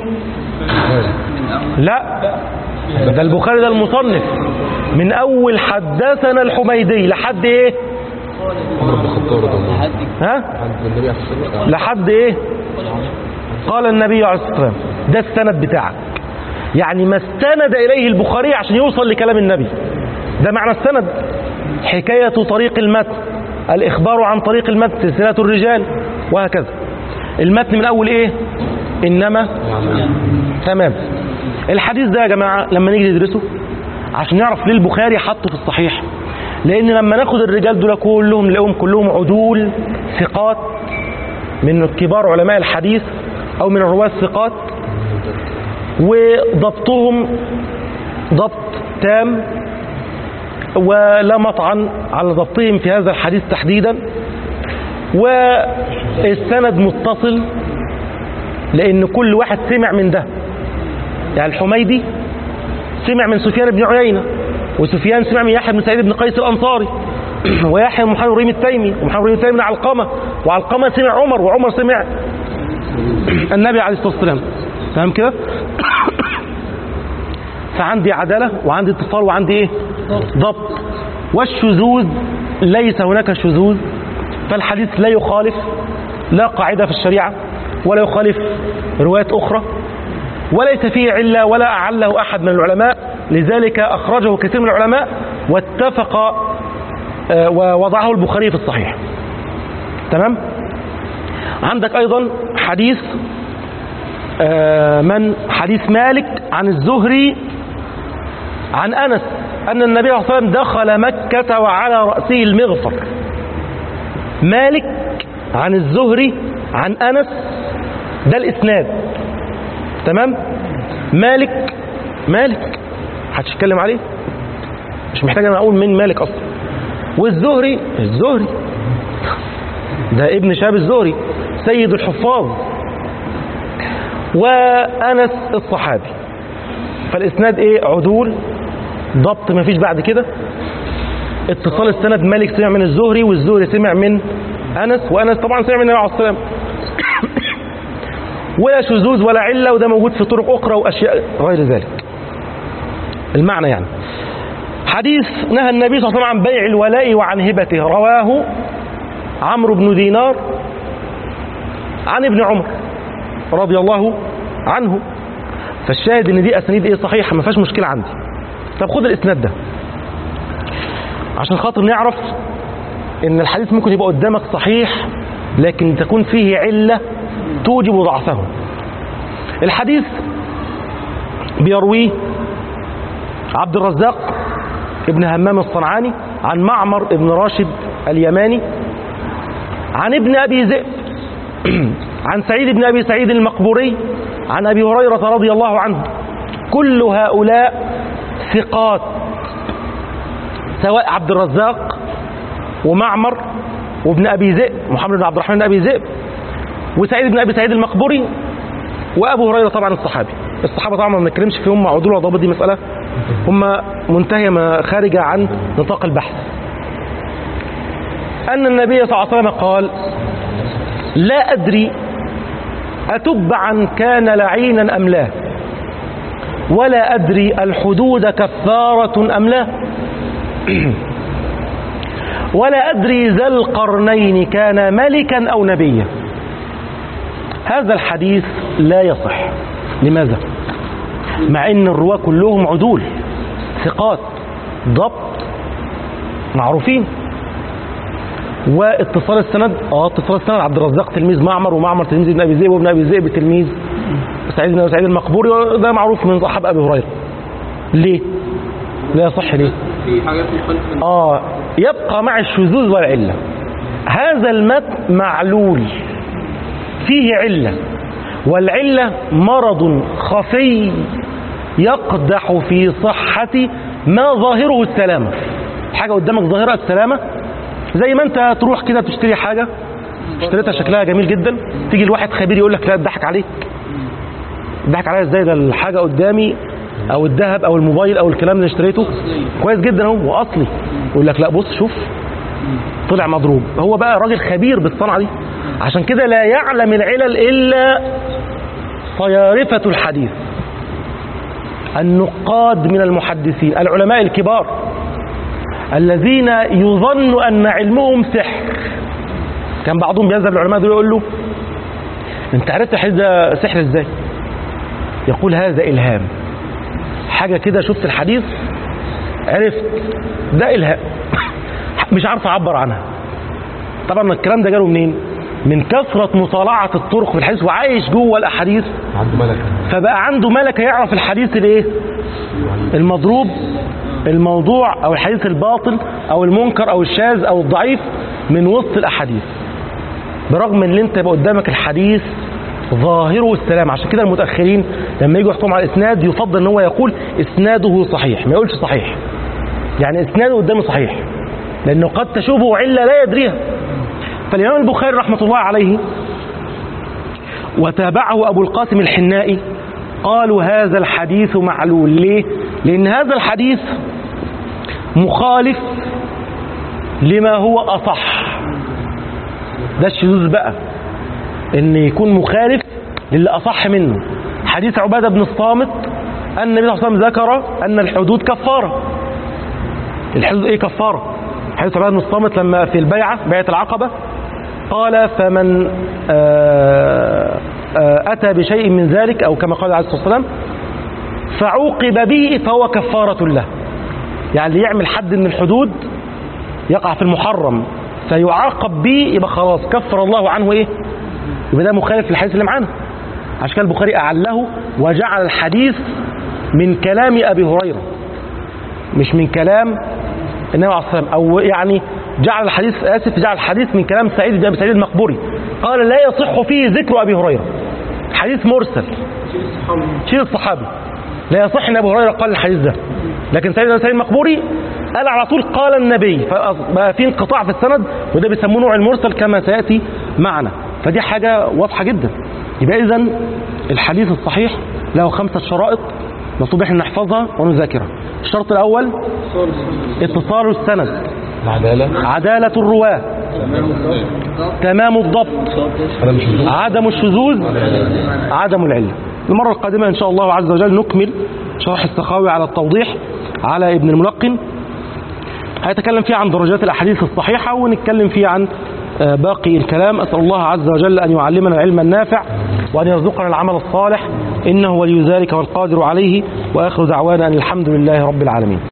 لا ده البخاري ده المصنف من أول حدثنا الحميدي لحد إيه عمر بن الخطاب رضي الله عنه ها عند النبي عليه الصلاه والسلام لحد ايه قال النبي عليه الصلاه والسلام ده السند بتاعك يعني ما استند اليه البخاري عشان يوصل لكلام النبي ده معنى السند حكايه طريق المتن الاخبار عن طريق المتن سلسله الرجال وهكذا المتن من اول ايه انما تمام الحديث ده يا جماعه لما نيجي ندرسه عشان نعرف ليه البخاري حطه في الصحيح لان لما ناخد الرجال دول كلهم نلاقيهم كلهم عدول ثقات من كبار علماء الحديث او من الرواه الثقات وضبطهم ضبط تام ولا مطعن على ضبطهم في هذا الحديث تحديدا والسند متصل لان كل واحد سمع من ده يعني الحميدي سمع من سفيان بن عيينة وسفيان سمع من يحيى بن سعيد بن قيس الأنصاري ويحيى بن محمد ريم التيمي ومحمد ريم التيمي من علقمة وعلقمة سمع عمر وعمر سمع النبي عليه الصلاة والسلام فاهم كده فعندي عدالة وعندي اتصال وعندي ايه ضبط والشذوذ ليس هناك شذوذ فالحديث لا يخالف لا قاعدة في الشريعة ولا يخالف روايات أخرى وليس فيه علة ولا أعله أحد من العلماء لذلك أخرجه كثير من العلماء واتفق آه، ووضعه البخاري في الصحيح تمام عندك أيضا حديث آه، من حديث مالك عن الزهري عن أنس أن النبي صلى الله عليه وسلم دخل مكة وعلى رأسه المغفر مالك عن الزهري عن أنس ده الإسناد تمام مالك مالك محدش يتكلم عليه مش محتاج انا اقول مين مالك اصلا والزهري الزهري ده ابن شهاب الزهري سيد الحفاظ وانس الصحابي فالاسناد ايه عدول ضبط ما فيش بعد كده اتصال السند مالك سمع من الزهري والزهري سمع من انس وانس طبعا سمع من النبي عليه الصلاه والسلام ولا شذوذ ولا علة وده موجود في طرق أخرى وأشياء غير ذلك المعنى يعني حديث نهى النبي صلى الله عليه وسلم عن بيع الولاء وعن هبته رواه عمرو بن دينار عن ابن عمر رضي الله عنه فالشاهد ان دي اسانيد ايه صحيحه ما فيهاش مشكله عندي طب خد الاسناد ده عشان خاطر نعرف ان الحديث ممكن يبقى قدامك صحيح لكن تكون فيه عله توجب ضعفه الحديث بيرويه عبد الرزاق ابن همام الصنعاني عن معمر ابن راشد اليماني عن ابن ابي ذئب عن سعيد بن ابي سعيد المقبوري عن ابي هريره رضي الله عنه كل هؤلاء ثقات سواء عبد الرزاق ومعمر وابن ابي ذئب محمد بن عبد الرحمن بن ابي ذئب وسعيد بن ابي سعيد المقبوري وابو هريره طبعا الصحابي الصحابه طبعا ما بنتكلمش فيهم عدول ولا ضابط دي مساله هم منتهيه ما خارجه عن نطاق البحث ان النبي صلى الله عليه وسلم قال لا ادري اتبعا كان لعينا ام لا ولا ادري الحدود كفاره ام لا ولا ادري ذا القرنين كان ملكا او نبيا هذا الحديث لا يصح لماذا مع ان الرواه كلهم عدول ثقات ضبط معروفين واتصال السند اه اتصال السند عبد الرزاق تلميذ معمر ومعمر تلميذ ابن ابي ذئب وابن ابي ذئب تلميذ سعيد بن سعيد المقبوري ده معروف من صحاب ابي هريره ليه لا يصح ليه في حاجات مخالفة اه يبقى مع الشذوذ والعله هذا المتن معلول فيه عله والعله مرض خفي يقدح في صحه ما ظاهره السلامه حاجه قدامك ظاهرها السلامه زي ما انت تروح كده تشتري حاجه اشتريتها شكلها جميل جدا تيجي الواحد خبير يقول لك لا اتضحك عليك اتضحك عليا ازاي ده الحاجه قدامي او الذهب او الموبايل او الكلام اللي اشتريته كويس جدا اهو واصلي يقول لك لا بص شوف طلع مضروب هو بقى راجل خبير بالصنعه دي عشان كده لا يعلم العلل الا صيارفه الحديث النقاد من المحدثين العلماء الكبار الذين يظن ان علمهم سحر كان بعضهم بيذهب للعلماء دول يقول له انت عرفت الحديث ده سحر ازاي يقول هذا الهام حاجه كده شفت الحديث عرفت ده الهام مش عارف اعبر عنها طبعا الكلام ده جاله منين من كثره مطالعه الطرق في الحديث وعايش جوه الاحاديث عنده ملكة فبقى عنده ملكه يعرف الحديث الايه المضروب الموضوع او الحديث الباطل او المنكر او الشاذ او الضعيف من وسط الاحاديث برغم ان انت يبقى قدامك الحديث ظاهره السلام عشان كده المتاخرين لما يجوا يحكموا على الاسناد يفضل ان هو يقول اسناده صحيح ما يقولش صحيح يعني اسناده قدامي صحيح لانه قد تشوبه عله لا يدريها فالامام البخاري رحمه الله عليه وتابعه ابو القاسم الحنائي قالوا هذا الحديث معلول ليه لان هذا الحديث مخالف لما هو اصح ده الشذوذ بقى ان يكون مخالف للي اصح منه حديث عباده بن الصامت ان النبي صلى الله عليه وسلم ذكر ان الحدود كفاره الحدود ايه كفاره حديث عباده بن الصامت لما في البيعه بيعه العقبه قال فمن آه، آه، اتى بشيء من ذلك او كما قال عليه الصلاه والسلام فعوقب به فهو كفاره له يعني اللي يعمل حد من الحدود يقع في المحرم فيعاقب به يبقى خلاص كفر الله عنه ايه يبقى ده مخالف للحديث اللي معانا عشان كده البخاري اعله وجعل الحديث من كلام ابي هريره مش من كلام النبي عليه الصلاه والسلام او يعني جعل الحديث اسف جعل الحديث من كلام سعيد بن ابي سعيد المقبوري قال لا يصح فيه ذكر ابي هريره حديث مرسل شيل الصحابي لا يصح ان ابو هريره قال الحديث ده لكن سعيد بن سعيد المقبوري قال على طول قال النبي فبقى في انقطاع في السند وده بيسموه نوع المرسل كما سياتي معنا فدي حاجه واضحه جدا يبقى اذا الحديث الصحيح له خمسه شرائط مطلوب احنا نحفظها ونذاكرها الشرط الاول اتصال السند العدالة عداله الرواه تمام الضبط هذا مش وجود عدم الشذوذ عدم العله المره القادمه ان شاء الله عز وجل نكمل شرح السخاوي على التوضيح على ابن الملقن هيتكلم فيه عن درجات الأحاديث الصحيحة ونتكلم فيه عن آه، باقي الكلام أسأل الله عز وجل أن يعلمنا العلم النافع وأن يرزقنا العمل الصالح إنه ولي ذلك والقادر عليه وآخر دعوانا أن الحمد لله رب العالمين